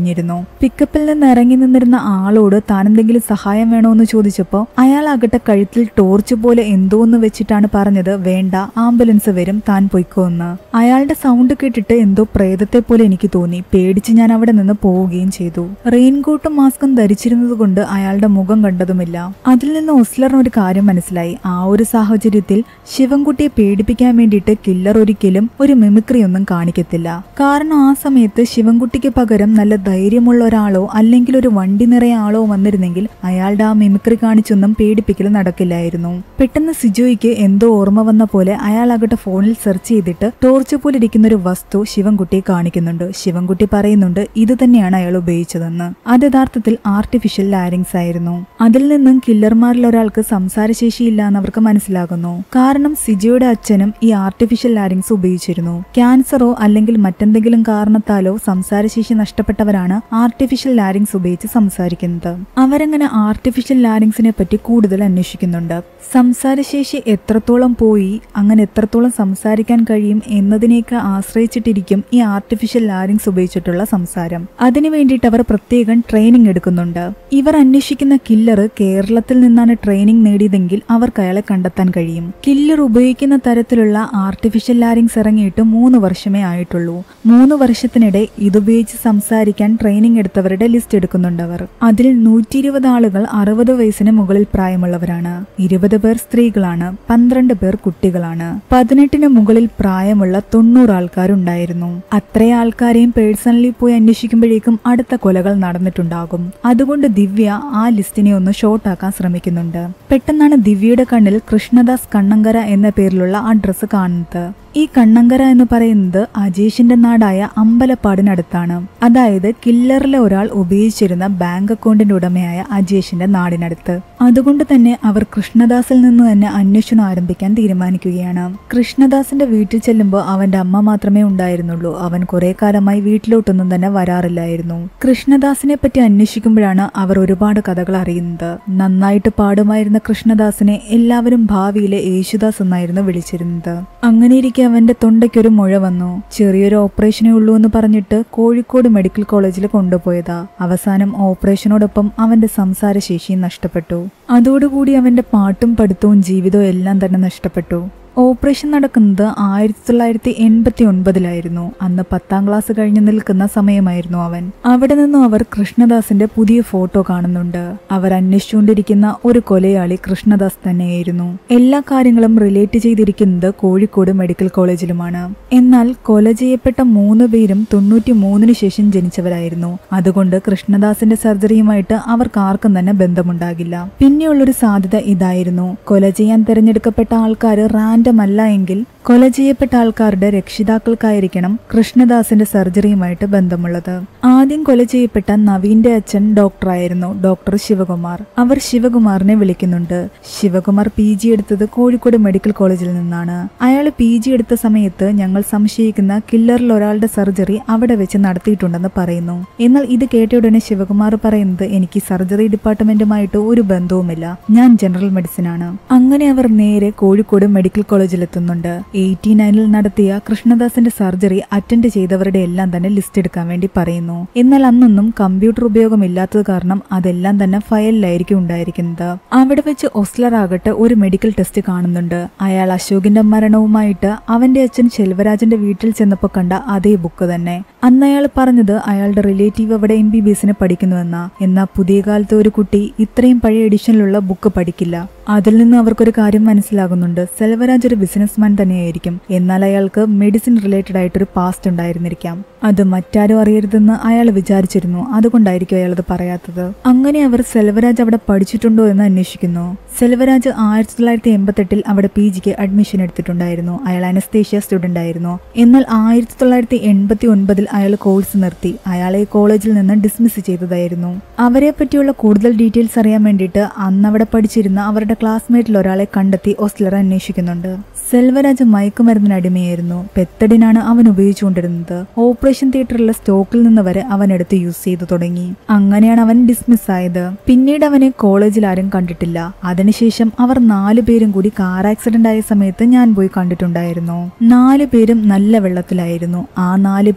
കഴിഞ്ഞിരുന്നു പിക്കപ്പിൽ നിന്ന് ഇറങ്ങി നിന്നിരുന്ന ആളോട് താൻ എന്തെങ്കിലും സഹായം വേണോ എന്ന് ചോദിച്ചപ്പോൾ അയാളാകട്ടെ കഴുത്തിൽ ടോർച്ച് പോലെ എന്തോ എന്ന് വെച്ചിട്ടാണ് പറഞ്ഞത് വേണ്ട ആംബുലൻസ് വരും താൻ പൊയ്ക്കോ എന്ന് അയാളുടെ സൗണ്ട് കേട്ടിട്ട് എന്തോ പ്രേതത്തെ പോലെ എനിക്ക് തോന്നി പേടിച്ച് ഞാൻ അവിടെ നിന്ന് പോവുകയും ചെയ്തു റെയിൻകോട്ടും മാസ്കും ധരിച്ചിരുന്നത് കൊണ്ട് അയാളുടെ മുഖം കണ്ടതുമില്ല അതിൽ നിന്ന് ഒസ്ലറിന് ഒരു കാര്യം മനസ്സിലായി ആ ഒരു സാഹചര്യത്തിൽ ശിവൻകുട്ടിയെ പേടിപ്പിക്കാൻ വേണ്ടിയിട്ട് കില്ലർ ഒരിക്കലും ഒരു മിമിക്രി ഒന്നും കാണിക്കത്തില്ല കാരണം ആ സമയത്ത് ശിവൻകുട്ടിക്ക് പകരം നല്ല ധൈര്യമുള്ള ഒരാളോ അല്ലെങ്കിൽ ഒരു വണ്ടി നിറയെ ആളോ വന്നിരുന്നെങ്കിൽ അയാളുടെ ആ മിമിക്രി കാണിച്ചൊന്നും പേടിപ്പിക്കൽ നടക്കില്ലായിരുന്നു പെട്ടെന്ന് സിജോയ്ക്ക് എന്തോ ഓർമ്മ വന്ന പോലെ അയാളാകട്ടെ ഫോണിൽ സെർച്ച് ചെയ്തിട്ട് ടോർച്ച് പോലെ ഇരിക്കുന്ന ഒരു വസ്തു ശിവൻകുട്ടിയെ കാണിക്കുന്നുണ്ട് ശിവൻകുട്ടി പറയുന്നുണ്ട് ഇത് തന്നെയാണ് അയാൾ ഉപയോഗിച്ചതെന്ന് അത് യഥാർത്ഥത്തിൽ ആർട്ടിഫിഷ്യൽ ലാരിങ്സ് ആയിരുന്നു അതിൽ നിന്നും കില്ലർമാരിൽ ഒരാൾക്ക് സംസാരശേഷിയില്ല എന്ന് അവർക്ക് മനസ്സിലാകുന്നു കാരണം സിജോയുടെ അച്ഛനും ഈ ആർട്ടിഫിഷ്യൽ ലാരിങ്സ് ഉപയോഗിച്ചിരുന്നു ക്യാൻസറോ അല്ലെങ്കിൽ മറ്റെന്തെങ്കിലും കാരണത്താലോ സംസാരശേഷി നഷ്ടപ്പെട്ടവരാണ് ആർട്ടിഫിഷ്യൽ ലാരിങ്സ് ഉപയോഗിച്ച് സംസാരിക്കുന്നത് അവരങ്ങനെ ആർട്ടിഫിഷ്യൽ ലാരിങ്സിനെ പറ്റി കൂടുതൽ അന്വേഷിക്കുന്നുണ്ട് സംസാരശേഷി എത്രത്തോളം പോയി അങ്ങനെ എത്രത്തോളം സംസാരിക്കാൻ കഴിയും എന്നതിനെയൊക്കെ ആശ്രയിച്ചിട്ടിരിക്കും ഈ ആർട്ടിഫിഷ്യൽ ലാരിങ്സ് ഉപയോഗിച്ചിട്ടുള്ള സംസാരം അതിനു വേണ്ടിയിട്ട് അവർ പ്രത്യേകം ട്രെയിനിങ് എടുക്കുന്നുണ്ട് ഇവർ അന്വേഷിക്കുന്ന കില്ലർ കേരളത്തിൽ നിന്നാണ് ട്രെയിനിങ് നേടിയതെങ്കിൽ അവർക്ക് അയാളെ കണ്ടെത്താൻ കഴിയും കില്ലർ ഉപയോഗിക്കുന്ന തരത്തിലുള്ള ആർട്ടിഫിഷ്യൽ ലാരിങ്സ് ഇറങ്ങിയിട്ട് മൂന്ന് വർഷമേ ആയിട്ടുള്ളൂ മൂന്ന് വർഷത്തിനിടെ ഇതുപയോഗിച്ച് സംസാരിക്കാൻ ട്രെയിനിങ് എടുത്തവരുടെ ലിസ്റ്റ് എടുക്കുന്നുണ്ട് അവർ അതിൽ നൂറ്റി ഇരുപത് ആളുകൾ അറുപത് വയസ്സിന് മുകളിൽ പ്രായമുള്ളവരാണ് ഇരുപത് പേർ സ്ത്രീകളാണ് പന്ത്രണ്ട് പേർ കുട്ടികളാണ് പതിനെട്ടിന് മുകളിൽ പ്രായമുള്ള തൊണ്ണൂറ് ആൾക്കാരുണ്ടായിരുന്നു അത്ര ആൾക്കാരെയും പേഴ്സണലി പോയി അന്വേഷിക്കുമ്പോഴേക്കും അടുത്ത കൊലകൾ നടന്നിട്ടുണ്ടാകും അതുകൊണ്ട് ദിവ്യ ആ ലിസ്റ്റിനെ ഒന്ന് ഷോർട്ടാക്കാൻ ശ്രമിക്കുന്നുണ്ട് പെട്ടെന്നാണ് ദിവ്യയുടെ കണ്ണിൽ കൃഷ്ണദാസ് കണ്ണങ്കര എന്ന പേരിലുള്ള ആ ഡ്രസ്സ് കാണുന്നത് ഈ കണ്ണങ്കര എന്ന് പറയുന്നത് അജേഷിന്റെ നാടായ അമ്പലപ്പാടിനടുത്താണ് അതായത് കില്ലറിലെ ഒരാൾ ഉപയോഗിച്ചിരുന്ന ബാങ്ക് അക്കൗണ്ടിന്റെ ഉടമയായ അജേഷിന്റെ നാടിനടുത്ത് അതുകൊണ്ട് തന്നെ അവർ കൃഷ്ണദാസിൽ നിന്ന് തന്നെ അന്വേഷണം ആരംഭിക്കാൻ തീരുമാനിക്കുകയാണ് കൃഷ്ണദാസിന്റെ വീട്ടിൽ ചെല്ലുമ്പോൾ അവന്റെ അമ്മ മാത്രമേ ഉണ്ടായിരുന്നുള്ളൂ അവൻ കുറെ കാലമായി വീട്ടിലോട്ടൊന്നും തന്നെ വരാറില്ലായിരുന്നു കൃഷ്ണദാസിനെ പറ്റി അന്വേഷിക്കുമ്പോഴാണ് അവർ ഒരുപാട് കഥകൾ അറിയുന്നത് നന്നായിട്ട് പാടുമായിരുന്ന കൃഷ്ണദാസിനെ എല്ലാവരും ഭാവിയിലെ യേശുദാസ് എന്നായിരുന്നു വിളിച്ചിരുന്നത് അങ്ങനെ ഇരിക്കെ അവന്റെ തൊണ്ടയ്ക്കൊരു മുഴ വന്നു ചെറിയൊരു ഓപ്പറേഷനേ ഉള്ളൂ എന്ന് പറഞ്ഞിട്ട് കോഴിക്കോട് മെഡിക്കൽ കോളേജിൽ കൊണ്ടുപോയതാ അവസാനം ഓപ്പറേഷനോടൊപ്പം അവന്റെ സംസാരശേഷിയും നഷ്ടപ്പെട്ടു അതോടുകൂടി അവന്റെ പാട്ടും പഠിത്തവും ജീവിതവും എല്ലാം തന്നെ നഷ്ടപ്പെട്ടു ഓപ്പറേഷൻ നടക്കുന്നത് ആയിരത്തി തൊള്ളായിരത്തി എൺപത്തി ഒൻപതിലായിരുന്നു അന്ന് പത്താം ക്ലാസ് കഴിഞ്ഞു നിൽക്കുന്ന സമയമായിരുന്നു അവൻ അവിടെ നിന്നും അവർ കൃഷ്ണദാസിന്റെ പുതിയ ഫോട്ടോ കാണുന്നുണ്ട് അവർ അന്വേഷിച്ചുകൊണ്ടിരിക്കുന്ന ഒരു കൊലയാളി കൃഷ്ണദാസ് തന്നെയായിരുന്നു എല്ലാ കാര്യങ്ങളും റിലേറ്റ് ചെയ്തിരിക്കുന്നത് കോഴിക്കോട് മെഡിക്കൽ കോളേജിലുമാണ് എന്നാൽ കൊല ചെയ്യപ്പെട്ട മൂന്ന് പേരും തൊണ്ണൂറ്റി മൂന്നിന് ശേഷം ജനിച്ചവരായിരുന്നു അതുകൊണ്ട് കൃഷ്ണദാസിന്റെ സർജറിയുമായിട്ട് അവർക്ക് ആർക്കും തന്നെ ബന്ധമുണ്ടാകില്ല പിന്നെയുള്ളൊരു സാധ്യത ഇതായിരുന്നു കൊല ചെയ്യാൻ തിരഞ്ഞെടുക്കപ്പെട്ട ആൾക്കാർ റാൻഡം അല്ല എങ്കിൽ കൊല ചെയ്യപ്പെട്ട ആൾക്കാരുടെ രക്ഷിതാക്കൾക്കായിരിക്കണം കൃഷ്ണദാസിന്റെ സർജറിയുമായിട്ട് ബന്ധമുള്ളത് ആദ്യം കൊല ചെയ്യപ്പെട്ട നവീന്റെ അച്ഛൻ ഡോക്ടറായിരുന്നു ഡോക്ടർ ശിവകുമാർ അവർ ശിവകുമാറിനെ വിളിക്കുന്നുണ്ട് ശിവകുമാർ പി ജി എടുത്തത് കോഴിക്കോട് മെഡിക്കൽ കോളേജിൽ നിന്നാണ് അയാൾ പി ജി എടുത്ത സമയത്ത് ഞങ്ങൾ സംശയിക്കുന്ന കില്ലറിൽ ഒരാളുടെ സർജറി അവിടെ വെച്ച് നടത്തിയിട്ടുണ്ടെന്ന് പറയുന്നു എന്നാൽ ഇത് കേട്ട ഉടനെ ശിവകുമാർ പറയുന്നത് എനിക്ക് സർജറി ഡിപ്പാർട്ട്മെന്റുമായിട്ട് ഒരു ബന്ധവുമില്ല ഞാൻ ജനറൽ മെഡിസിൻ ആണ് അങ്ങനെ അവർ നേരെ കോഴിക്കോട് മെഡിക്കൽ കോളേജിൽ എത്തുന്നുണ്ട് എയ്റ്റി നയനിൽ നടത്തിയ കൃഷ്ണദാസിന്റെ സർജറി അറ്റൻഡ് ചെയ്തവരുടെ എല്ലാം തന്നെ ലിസ്റ്റ് എടുക്കാൻ വേണ്ടി പറയുന്നു എന്നാൽ അന്നൊന്നും കമ്പ്യൂട്ടർ ഉപയോഗമില്ലാത്തത് കാരണം അതെല്ലാം തന്നെ ഫയലിലായിരിക്കും ഉണ്ടായിരിക്കുന്നത് അവിടെ വെച്ച് ഒസ്ലർ ആകട്ടെ ഒരു മെഡിക്കൽ ടെസ്റ്റ് കാണുന്നുണ്ട് അയാൾ അശോകിന്റെ മരണവുമായിട്ട് അവന്റെ അച്ഛൻ ശെൽവരാജന്റെ വീട്ടിൽ ചെന്നപ്പോൾ കണ്ട അതേ ബുക്ക് തന്നെ അന്ന് അയാൾ പറഞ്ഞത് അയാളുടെ റിലേറ്റീവ് അവിടെ എം ബി ബി എസിന് പഠിക്കുന്നുവെന്നാ എന്നാൽ പുതിയ കാലത്തെ ഒരു കുട്ടി ഇത്രയും പഴയ എഡിഷനിലുള്ള ബുക്ക് പഠിക്കില്ല അതിൽ നിന്ന് അവർക്കൊരു കാര്യം മനസ്സിലാകുന്നുണ്ട് സെൽവരാജ് ഒരു ബിസിനസ്മാൻ തന്നെയായിരിക്കും എന്നാൽ അയാൾക്ക് മെഡിസിൻ റിലേറ്റഡ് ആയിട്ടൊരു പാസ്റ്റ് ഉണ്ടായിരുന്നിരിക്കാം അത് മറ്റാരും അറിയരുതെന്ന് അയാൾ വിചാരിച്ചിരുന്നു അതുകൊണ്ടായിരിക്കും അയാൾ അത് പറയാത്തത് അങ്ങനെ അവർ സെൽവരാജ് അവിടെ പഠിച്ചിട്ടുണ്ടോ എന്ന് അന്വേഷിക്കുന്നു സെൽവരാജ് ആയിരത്തി തൊള്ളായിരത്തി എൺപത്തെട്ടിൽ അവിടെ പി ജിക്ക് അഡ്മിഷൻ എടുത്തിട്ടുണ്ടായിരുന്നു അയാൾ അനസ്തേഷ്യ സ്റ്റുഡന്റ് ആയിരുന്നു എന്നാൽ ആയിരത്തി തൊള്ളായിരത്തി എൺപത്തി ഒൻപതിൽ അയാൾ കോഴ്സ് നിർത്തി അയാളെ കോളേജിൽ നിന്ന് ഡിസ്മിസ് ചെയ്തതായിരുന്നു അവരെ പറ്റിയുള്ള കൂടുതൽ ഡീറ്റെയിൽസ് അറിയാൻ വേണ്ടിയിട്ട് അന്ന് അവിടെ പഠിച്ചിരുന്ന അവരുടെ ക്ലാസ്മേറ്റിൽ ഒരാളെ കണ്ടെത്തി ഓസ്ലർ അന്വേഷിക്കുന്നുണ്ട് സെൽവരാജ് മയക്കുമരുന്നിന് അടിമയായിരുന്നു പെത്തഡിനാണ് അവൻ ഉപയോഗിച്ചുകൊണ്ടിരുന്നത് ഓപ്പറേഷൻ തിയേറ്ററിലെ സ്റ്റോക്കിൽ നിന്ന് വരെ അവൻ എടുത്ത് യൂസ് ചെയ്തു തുടങ്ങി അങ്ങനെയാണ് അവൻ ഡിസ്മിസ് ആയത് പിന്നീട് അവനെ കോളേജിൽ ആരും കണ്ടിട്ടില്ല അതിനുശേഷം അവർ നാലു പേരും കൂടി കാർ ആക്സിഡന്റ് ആയ സമയത്ത് ഞാൻ പോയി കണ്ടിട്ടുണ്ടായിരുന്നു നാലു പേരും നല്ല വെള്ളത്തിലായിരുന്നു ആ നാല് പേർ ഇവർ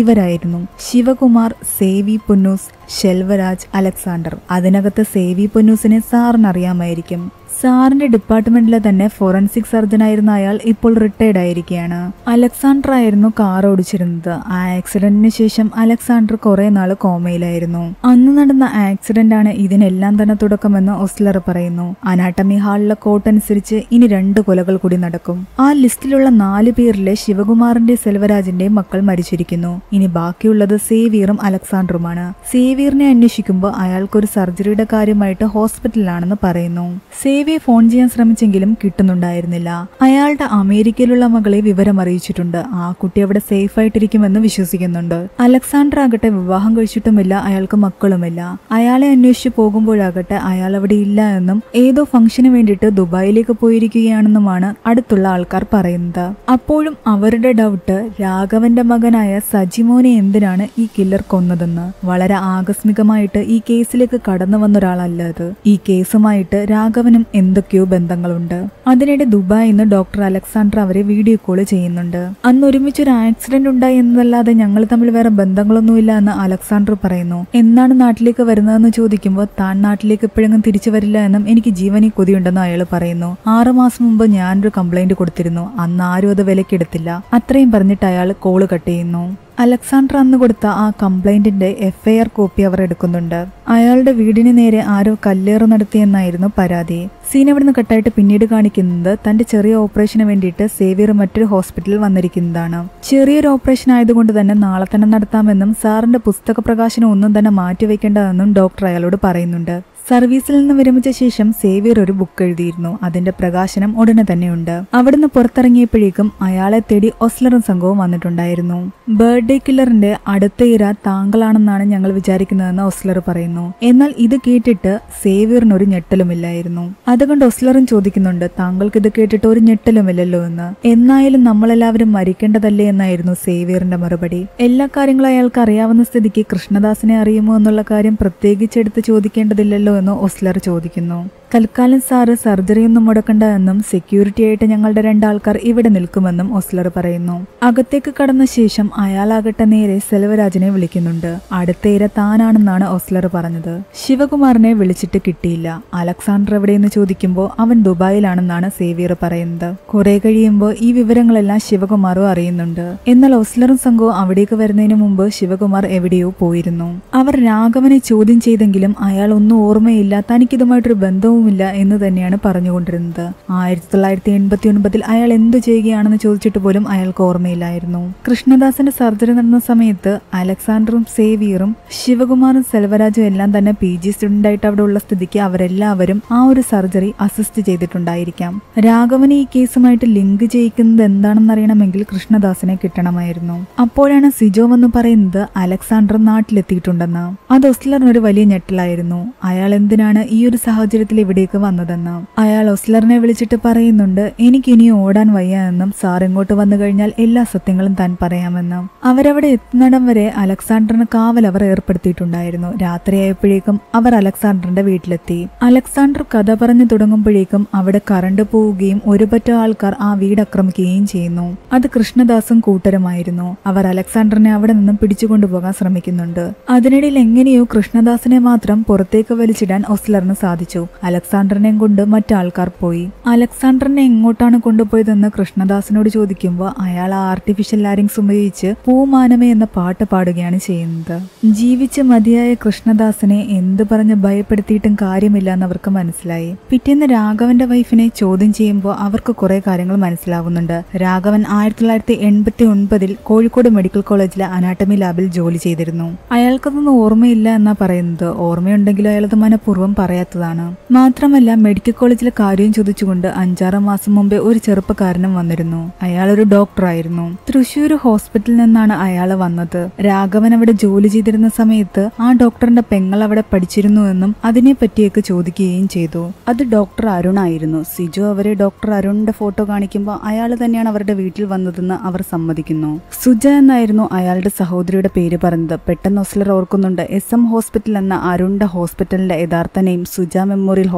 ഇവരായിരുന്നു ശിവകുമാർ സേവി പുന്നൂസ് ശെൽവരാജ് അലക്സാണ്ടർ അതിനകത്ത് സേവി പുന്നൂസിനെ സാറിന് അറിയാമായിരിക്കും സാറിന്റെ ഡിപ്പാർട്ട്മെന്റിലെ തന്നെ ഫോറൻസിക് സർജൻ ആയിരുന്ന അയാൾ ഇപ്പോൾ റിട്ടയർഡ് ആയിരിക്കുകയാണ് അലക്സാണ്ടർ ആയിരുന്നു കാർ ഓടിച്ചിരുന്നത് ആ ആക്സിഡന്റിന് ശേഷം അലക്സാണ്ടർ കുറെ നാൾ കോമയിലായിരുന്നു അന്ന് നടന്ന ആക്സിഡന്റ് ആണ് ഇതിനെല്ലാം തന്നെ തുടക്കമെന്ന് ഒസ്ലർ പറയുന്നു അനാട്ടമി ഹാളിലെ കോട്ട് അനുസരിച്ച് ഇനി രണ്ട് കൊലകൾ കൂടി നടക്കും ആ ലിസ്റ്റിലുള്ള നാല് പേരിലെ ശിവകുമാറിന്റെ സെൽവരാജിന്റെ മക്കൾ മരിച്ചിരിക്കുന്നു ഇനി ബാക്കിയുള്ളത് സേവിയറും അലക്സാണ്ടറുമാണ് സേവിയറിനെ അന്വേഷിക്കുമ്പോൾ അയാൾക്കൊരു സർജറിയുടെ കാര്യമായിട്ട് ഹോസ്പിറ്റലിലാണെന്ന് പറയുന്നു സേവിയെ ഫോൺ ചെയ്യാൻ ശ്രമിച്ചെങ്കിലും കിട്ടുന്നുണ്ടായിരുന്നില്ല അയാളുടെ അമേരിക്കയിലുള്ള മകളെ വിവരം അറിയിച്ചിട്ടുണ്ട് ആ കുട്ടി അവിടെ സേഫ് ആയിട്ടിരിക്കുമെന്ന് വിശ്വസിക്കുന്നുണ്ട് അലക്സാണ്ടർ ആകട്ടെ വിവാഹം കഴിച്ചിട്ടുമില്ല അയാൾക്ക് മക്കളുമില്ല അയാളെ അന്വേഷിച്ചു പോകുമ്പോഴാകട്ടെ അയാൾ അവിടെ ഇല്ല എന്നും ഏതോ ഫംഗ്ഷന് വേണ്ടിയിട്ട് ദുബായിലേക്ക് പോയിരിക്കുകയാണെന്നുമാണ് അടുത്തുള്ള ആൾക്കാർ പറയുന്നത് അപ്പോഴും അവരുടെ ഡൗട്ട് രാഘവന്റെ മകനായ സജിമോനെ എന്തിനാണ് ഈ കില്ലർ കൊന്നതെന്ന് വളരെ ആകസ്മികമായിട്ട് ഈ കേസിലേക്ക് കടന്നു വന്ന ഒരാളല്ല അത് ഈ കേസുമായിട്ട് രാഘവനും എന്തൊക്കെയോ ബന്ധങ്ങളുണ്ട് അതിനിടെ ദുബായിൽ നിന്ന് ഡോക്ടർ അലക്സാണ്ടർ അവരെ വീഡിയോ കോൾ ചെയ്യുന്നുണ്ട് അന്ന് ഒരുമിച്ച് ഒരു ആക്സിഡന്റ് ഉണ്ടായി എന്നതല്ലാതെ ഞങ്ങൾ തമ്മിൽ വേറെ ബന്ധങ്ങളൊന്നുമില്ല എന്ന് അലക്സാണ്ടർ പറയുന്നു എന്നാണ് നാട്ടിലേക്ക് വരുന്നതെന്ന് ചോദിക്കുമ്പോൾ താൻ നാട്ടിലേക്ക് എപ്പോഴെങ്കിലും തിരിച്ചു വരില്ല എന്നും എനിക്ക് ജീവനി കൊതിയുണ്ടെന്നും അയാൾ പറയുന്നു ആറു മാസം മുമ്പ് ഞാനൊരു കംപ്ലൈന്റ് കൊടുത്തിരുന്നു അന്ന് ആരും അത് വിലക്കെടുത്തില്ല അത്രയും പറഞ്ഞിട്ട് അയാൾ കോള് കട്ട് ചെയ്യുന്നു അലക്സാണ്ടർ അന്ന് കൊടുത്ത ആ കംപ്ലൈന്റിന്റെ എഫ്ഐആർ കോപ്പി അവർ എടുക്കുന്നുണ്ട് അയാളുടെ വീടിന് നേരെ ആരോ കല്ലേറ് നടത്തിയെന്നായിരുന്നു പരാതി സീൻ ഇവിടുന്ന് കട്ടായിട്ട് പിന്നീട് കാണിക്കുന്നത് തന്റെ ചെറിയ ഓപ്പറേഷന് വേണ്ടിയിട്ട് സേവിയർ മറ്റൊരു ഹോസ്പിറ്റലിൽ വന്നിരിക്കുന്നതാണ് ചെറിയൊരു ഓപ്പറേഷൻ ആയതുകൊണ്ട് തന്നെ നാളെ തന്നെ നടത്താമെന്നും സാറിന്റെ പുസ്തക പ്രകാശനം ഒന്നും തന്നെ മാറ്റിവെക്കേണ്ടതെന്നും ഡോക്ടർ അയാളോട് പറയുന്നുണ്ട് സർവീസിൽ നിന്ന് വിരമിച്ച ശേഷം സേവിയർ ഒരു ബുക്ക് എഴുതിയിരുന്നു അതിന്റെ പ്രകാശനം ഉടനെ തന്നെയുണ്ട് അവിടുന്ന് പുറത്തിറങ്ങിയപ്പോഴേക്കും അയാളെ തേടി ഒസ്ലറും സംഘവും വന്നിട്ടുണ്ടായിരുന്നു ബർത്ത്ഡേ കില്ലറിന്റെ അടുത്ത ഇര താങ്കളാണെന്നാണ് ഞങ്ങൾ വിചാരിക്കുന്നതെന്ന് ഒസ്ലർ പറയുന്നു എന്നാൽ ഇത് കേട്ടിട്ട് സേവിയറിന് ഒരു ഞെട്ടലുമില്ലായിരുന്നു അതുകൊണ്ട് ഒസ്ലറും ചോദിക്കുന്നുണ്ട് താങ്കൾക്ക് ഇത് കേട്ടിട്ട് ഒരു ഞെട്ടലുമില്ലല്ലോ എന്ന് എന്നായാലും നമ്മളെല്ലാവരും മരിക്കേണ്ടതല്ലേ എന്നായിരുന്നു സേവിയറിന്റെ മറുപടി എല്ലാ കാര്യങ്ങളും അയാൾക്ക് അറിയാവുന്ന സ്ഥിതിക്ക് കൃഷ്ണദാസിനെ അറിയുമോ എന്നുള്ള കാര്യം പ്രത്യേകിച്ചെടുത്ത് ചോദിക്കേണ്ടതില്ലല്ലോ എന്ന് ഒസ്ലർ ചോദിക്കുന്നു തൽക്കാലം സാറ് സർജറിയൊന്നും മുടക്കണ്ട എന്നും സെക്യൂരിറ്റി ആയിട്ട് ഞങ്ങളുടെ രണ്ടാൾക്കാർ ഇവിടെ നിൽക്കുമെന്നും ഒസ്ലർ പറയുന്നു അകത്തേക്ക് കടന്ന ശേഷം അയാളാകട്ടെ നേരെ സെൽവരാജിനെ വിളിക്കുന്നുണ്ട് അടുത്ത ഇര താനാണെന്നാണ് ഒസ്ലർ പറഞ്ഞത് ശിവകുമാറിനെ വിളിച്ചിട്ട് കിട്ടിയില്ല അലക്സാണ്ടർ എവിടെയെന്ന് ചോദിക്കുമ്പോൾ അവൻ ദുബായിലാണെന്നാണ് സേവിയർ പറയുന്നത് കുറെ കഴിയുമ്പോൾ ഈ വിവരങ്ങളെല്ലാം ശിവകുമാറും അറിയുന്നുണ്ട് എന്നാൽ ഒസ്ലറും സംഘവും അവിടേക്ക് വരുന്നതിന് മുമ്പ് ശിവകുമാർ എവിടെയോ പോയിരുന്നു അവർ രാഘവനെ ചോദ്യം ചെയ്തെങ്കിലും അയാൾ ഒന്നും ഓർമ്മയില്ല തനിക്കിതുമായിട്ടൊരു ബന്ധവുമില്ല എന്ന് തന്നെയാണ് പറഞ്ഞുകൊണ്ടിരുന്നത് ആയിരത്തി തൊള്ളായിരത്തി എൺപത്തി ഒൻപതിൽ അയാൾ എന്തു ചെയ്യുകയാണെന്ന് ചോദിച്ചിട്ട് പോലും അയാൾക്ക് ഓർമ്മയില്ലായിരുന്നു കൃഷ്ണദാസിന്റെ സർജറി നടന്ന സമയത്ത് അലക്സാണ്ടറും സേവിയറും ശിവകുമാറും സെൽവരാജും എല്ലാം തന്നെ പി ജി സ്റ്റുഡന്റ് ആയിട്ട് അവിടെ ഉള്ള സ്ഥിതിക്ക് അവരെല്ലാവരും ആ ഒരു സർജറി അസിസ്റ്റ് ചെയ്തിട്ടുണ്ടായിരിക്കാം രാഘവനെ ഈ കേസുമായിട്ട് ലിങ്ക് ചെയ്യിക്കുന്നത് എന്താണെന്നറിയണമെങ്കിൽ കൃഷ്ണദാസിനെ കിട്ടണമായിരുന്നു അപ്പോഴാണ് സിജോ എന്ന് പറയുന്നത് അലക്സാണ്ടർ നാട്ടിലെത്തിയിട്ടുണ്ടെന്ന് അത് ഒസ്ലറിന് ഒരു വലിയ ഞെട്ടലായിരുന്നു അയാൾ എന്തിനാണ് ഈ ഒരു സാഹചര്യത്തിൽ ഇവിടേക്ക് വന്നതെന്ന് അയാൾ ഒസ്ലറിനെ വിളിച്ചിട്ട് പറയുന്നുണ്ട് എനിക്ക് ഇനി ഓടാൻ വയ്യ എന്നും സാർ ഇങ്ങോട്ട് വന്നു കഴിഞ്ഞാൽ എല്ലാ സത്യങ്ങളും താൻ പറയാമെന്നും അവരവിടെ എത്തുന്നിടം വരെ അലക്സാണ്ടറിന് കാവൽ അവർ ഏർപ്പെടുത്തിയിട്ടുണ്ടായിരുന്നു രാത്രിയായപ്പോഴേക്കും അവർ അലക്സാണ്ടറിന്റെ വീട്ടിലെത്തി അലക്സാണ്ടർ കഥ പറഞ്ഞു തുടങ്ങുമ്പോഴേക്കും അവിടെ കറണ്ട് പോവുകയും ഒരുപറ്റ ആൾക്കാർ ആ വീട് ആക്രമിക്കുകയും ചെയ്യുന്നു അത് കൃഷ്ണദാസും കൂട്ടരുമായിരുന്നു അവർ അലക്സാണ്ടറിനെ അവിടെ നിന്നും പിടിച്ചുകൊണ്ടുപോകാൻ ശ്രമിക്കുന്നുണ്ട് അതിനിടയിൽ എങ്ങനെയോ കൃഷ്ണദാസിനെ മാത്രം പുറത്തേക്ക് വലിച്ചിടാൻ ഒസ്ലറിന് സാധിച്ചു അലക്സാണ്ടറിനെയും കൊണ്ട് മറ്റാൾക്കാർ പോയി അലക്സാണ്ടറിനെ എങ്ങോട്ടാണ് കൊണ്ടുപോയതെന്ന് കൃഷ്ണദാസിനോട് ചോദിക്കുമ്പോൾ അയാൾ ആ ആർട്ടിഫിഷ്യൽ ലാരിങ്സ് ഉപയോഗിച്ച് പൂമാനമേ എന്ന പാട്ട് പാടുകയാണ് ചെയ്യുന്നത് ജീവിച്ച് മതിയായ കൃഷ്ണദാസിനെ എന്ത് പറഞ്ഞ് ഭയപ്പെടുത്തിയിട്ടും കാര്യമില്ല എന്ന് അവർക്ക് മനസ്സിലായി പിറ്റേന്ന് രാഘവന്റെ വൈഫിനെ ചോദ്യം ചെയ്യുമ്പോൾ അവർക്ക് കുറെ കാര്യങ്ങൾ മനസ്സിലാവുന്നുണ്ട് രാഘവൻ ആയിരത്തി തൊള്ളായിരത്തി എൺപത്തി ഒൻപതിൽ കോഴിക്കോട് മെഡിക്കൽ കോളേജിലെ അനാട്ടമി ലാബിൽ ജോലി ചെയ്തിരുന്നു അയാൾക്കതൊന്നും ഓർമ്മയില്ല എന്നാ പറയുന്നത് ഓർമ്മയുണ്ടെങ്കിലും അയാളത് മനഃപൂർവ്വം പറയാത്തതാണ് മാത്രമല്ല മെഡിക്കൽ കോളേജിലെ കാര്യം ചോദിച്ചുകൊണ്ട് അഞ്ചാറ് മാസം മുമ്പേ ഒരു ചെറുപ്പക്കാരനും വന്നിരുന്നു അയാൾ ഒരു ഡോക്ടറായിരുന്നു തൃശ്ശൂർ ഹോസ്പിറ്റലിൽ നിന്നാണ് അയാൾ വന്നത് രാഘവൻ അവിടെ ജോലി ചെയ്തിരുന്ന സമയത്ത് ആ ഡോക്ടറിന്റെ പെങ്ങൾ അവിടെ പഠിച്ചിരുന്നു എന്നും അതിനെ പറ്റിയൊക്കെ ചോദിക്കുകയും ചെയ്തു അത് ഡോക്ടർ അരുണായിരുന്നു സിജു അവരെ ഡോക്ടർ അരുണിന്റെ ഫോട്ടോ കാണിക്കുമ്പോൾ അയാൾ തന്നെയാണ് അവരുടെ വീട്ടിൽ വന്നതെന്ന് അവർ സമ്മതിക്കുന്നു സുജ എന്നായിരുന്നു അയാളുടെ സഹോദരിയുടെ പേര് പറഞ്ഞത് പെട്ടെന്ന് ഒസ്ലർ ഓർക്കുന്നുണ്ട് എസ് എം ഹോസ്പിറ്റൽ എന്ന അരുണിന്റെ ഹോസ്പിറ്റലിന്റെ യഥാർത്ഥ നെയിം സുജ മെമ്മോറിയൽ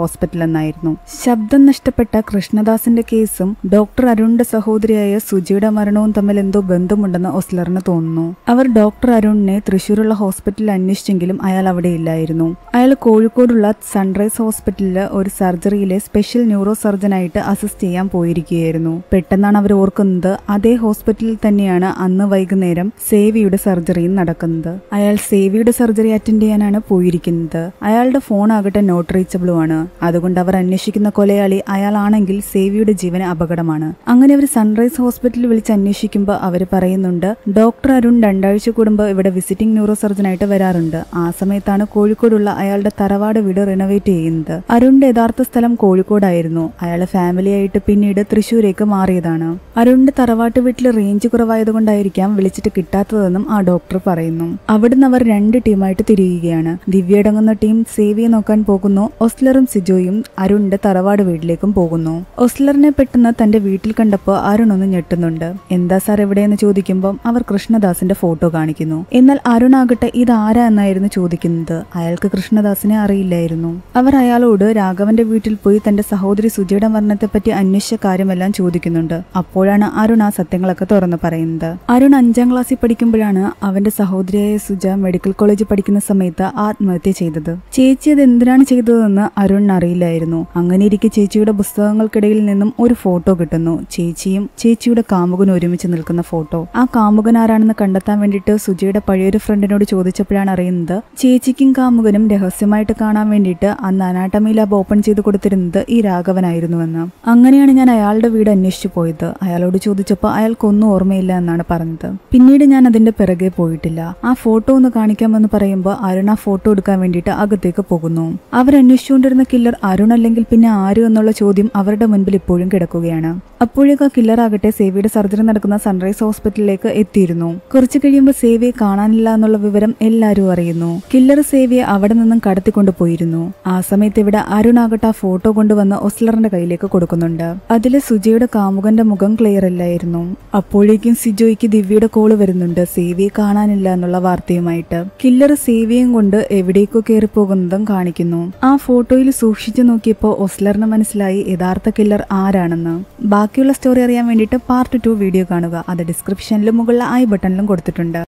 ഹോസ്പിറ്റൽ എന്നായിരുന്നു ശബ്ദം നഷ്ടപ്പെട്ട കൃഷ്ണദാസിന്റെ കേസും ഡോക്ടർ അരുണിന്റെ സഹോദരിയായ സുജിയുടെ മരണവും തമ്മിൽ എന്തോ ബന്ധമുണ്ടെന്ന് ഒസ്ലറിന് തോന്നുന്നു അവർ ഡോക്ടർ അരുണിനെ തൃശൂരുള്ള ഹോസ്പിറ്റലിൽ അന്വേഷിച്ചെങ്കിലും അയാൾ അവിടെ ഇല്ലായിരുന്നു അയാൾ കോഴിക്കോടുള്ള സൺറൈസ് ഹോസ്പിറ്റലിൽ ഒരു സർജറിയിലെ സ്പെഷ്യൽ ന്യൂറോ സർജനായിട്ട് അസിസ്റ്റ് ചെയ്യാൻ പോയിരിക്കുകയായിരുന്നു പെട്ടെന്നാണ് അവർ ഓർക്കുന്നത് അതേ ഹോസ്പിറ്റലിൽ തന്നെയാണ് അന്ന് വൈകുന്നേരം സേവിയുടെ സർജറിയും നടക്കുന്നത് അയാൾ സേവിയുടെ സർജറി അറ്റൻഡ് ചെയ്യാനാണ് പോയിരിക്കുന്നത് അയാളുടെ ഫോൺ ആകട്ടെ നോട്ട് റീച്ചബിളും ആണ് അതുകൊണ്ട് അവർ അന്വേഷിക്കുന്ന കൊലയാളി അയാളാണെങ്കിൽ സേവിയുടെ ജീവന് അപകടമാണ് അങ്ങനെ അവർ സൺറൈസ് ഹോസ്പിറ്റലിൽ വിളിച്ച് അന്വേഷിക്കുമ്പോൾ അവർ പറയുന്നുണ്ട് ഡോക്ടർ അരുൺ രണ്ടാഴ്ച കൂടുമ്പോൾ ഇവിടെ വിസിറ്റിംഗ് ന്യൂറോ സർജനായിട്ട് വരാറുണ്ട് ആ സമയത്താണ് കോഴിക്കോടുള്ള അയാളുടെ തറവാട് വീട് റിനോവേറ്റ് ചെയ്യുന്നത് അരുണിന്റെ യഥാർത്ഥ സ്ഥലം കോഴിക്കോടായിരുന്നു അയാൾ ഫാമിലിയായിട്ട് പിന്നീട് തൃശ്ശൂരേക്ക് മാറിയതാണ് അരുണിന്റെ തറവാട്ട് വീട്ടിൽ റേഞ്ച് കുറവായതുകൊണ്ടായിരിക്കാം വിളിച്ചിട്ട് കിട്ടാത്തതെന്നും ആ ഡോക്ടർ പറയുന്നു അവിടുന്ന് അവർ രണ്ട് ടീമായിട്ട് തിരിയുകയാണ് ദിവ്യടങ്ങുന്ന ടീം സേവിയെ നോക്കാൻ പോകുന്നു ഒസ്ലറും സിജോയും അരുണിന്റെ തറവാട് വീട്ടിലേക്കും പോകുന്നു ഒസ്ലറിനെ പെട്ടെന്ന് തന്റെ വീട്ടിൽ കണ്ടപ്പോൾ അരുൺ ഒന്ന് ഞെട്ടുന്നുണ്ട് എന്താ സാർ എവിടെയെന്ന് ചോദിക്കുമ്പോൾ അവർ കൃഷ്ണദാസിന്റെ ഫോട്ടോ കാണിക്കുന്നു എന്നാൽ അരുൺ ആകട്ടെ ഇതാരാ എന്നായിരുന്നു ചോദിക്കുന്നത് അയാൾക്ക് കൃഷ്ണദാസിനെ അറിയില്ലായിരുന്നു അവർ അയാളോട് രാഘവന്റെ വീട്ടിൽ പോയി തന്റെ സഹോദരി സുജയുടെ മരണത്തെപ്പറ്റി അന്വേഷിച്ച കാര്യമെല്ലാം ചോദിക്കുന്നുണ്ട് അപ്പോഴാണ് അരുൺ ആ സത്യങ്ങളൊക്കെ തുറന്നു പറയുന്നത് അരുൺ അഞ്ചാം ക്ലാസ്സിൽ പഠിക്കുമ്പോഴാണ് അവന്റെ സഹോദരിയായ സുജ മെഡിക്കൽ കോളേജിൽ പഠിക്കുന്ന സമയത്ത് ആത്മഹത്യ ചെയ്തത് ചേച്ചി അത് എന്തിനാണ് ചെയ്തതെന്ന് അരുണിന് അറിയില്ലായിരുന്നു അങ്ങനെ ഇരിക്കെ ചേച്ചിയുടെ പുസ്തകങ്ങൾക്കിടയിൽ നിന്നും ഒരു ഫോട്ടോ കിട്ടുന്നു ചേച്ചിയും ചേച്ചിയുടെ കാമുകനും ഒരുമിച്ച് നിൽക്കുന്ന ഫോട്ടോ ആ കാമുകൻ ആരാണെന്ന് കണ്ടെത്താൻ വേണ്ടിയിട്ട് സുജയുടെ പഴയൊരു ഫ്രണ്ടിനോട് ചോദിച്ചപ്പോഴാണ് അറിയുന്നത് ചേച്ചിക്കും കാമുകനും രഹസ്യമായിട്ട് കാണാൻ വേണ്ടിയിട്ട് അന്ന് അനാട്ടമി ലാബ് ഓപ്പൺ ചെയ്ത് കൊടുത്തിരുന്നത് ഈ രാഘവനായിരുന്നുവെന്ന് അങ്ങനെയാണ് ഞാൻ അയാളുടെ വീട് അന്വേഷിച്ചു പോയത് അയാളോട് ചോദിച്ചപ്പോൾ അയാൾക്കൊന്നും ഓർമ്മയില്ല എന്നാണ് പറഞ്ഞത് പിന്നീട് ഞാൻ അതിന്റെ പിറകെ പോയിട്ടില്ല ആ ഫോട്ടോ ഒന്ന് കാണിക്കാമെന്ന് പറയുമ്പോൾ അരുൺ ആ ഫോട്ടോ എടുക്കാൻ വേണ്ടിയിട്ട് അകത്തേക്ക് പോകുന്നു അവർ അന്വേഷിച്ചുകൊണ്ടിരുന്ന കില്ലർ അരുൺ അല്ലെങ്കിൽ പിന്നെ ആര് എന്നുള്ള ചോദ്യം അവരുടെ മുൻപിൽ ഇപ്പോഴും കിടക്കുകയാണ് അപ്പോഴേക്ക് ആ കില്ലർ ആകട്ടെ സേവിയുടെ സർജറി നടക്കുന്ന സൺറൈസ് ഹോസ്പിറ്റലിലേക്ക് എത്തിയിരുന്നു കുറച്ചു കഴിയുമ്പോൾ സേവിയെ കാണാനില്ല എന്നുള്ള വിവരം എല്ലാവരും അറിയുന്നു കില്ലർ സേവിയെ അവിടെ നിന്നും കടത്തിക്കൊണ്ടു പോയിരുന്നു ആ സമയത്ത് ഇവിടെ അരുൺ ആകട്ടെ ആ ഫോട്ടോ കൊണ്ടുവന്ന് ഒസ്ലറിന്റെ കയ്യിലേക്ക് കൊടുക്കുന്നുണ്ട് അതിൽ സുജയുടെ കാമുകന്റെ മുഖം ക്ലിയർ അല്ലായിരുന്നു അപ്പോഴേക്കും സിജോയ്ക്ക് ദിവ്യയുടെ കോള് വരുന്നുണ്ട് സേവിയെ കാണാനില്ല എന്നുള്ള വാർത്തയുമായിട്ട് കില്ലർ സേവിയും കൊണ്ട് എവിടേക്കോ കയറി പോകുന്നതും കാണിക്കുന്നു ആ ഫോട്ടോയിൽ സൂക്ഷിച്ചു നോക്കിയപ്പോൾ ഒസ്ലറിന് മനസ്സിലായി യഥാർത്ഥ കില്ലർ ആരാണെന്ന് ബാക്കിയുള്ള സ്റ്റോറി അറിയാൻ വേണ്ടിയിട്ട് പാർട്ട് ടു വീഡിയോ കാണുക അത് ഡിസ്ക്രിപ്ഷനിലും മുകളിലെ ഐ ബട്ടണിലും കൊടുത്തിട്ടുണ്ട്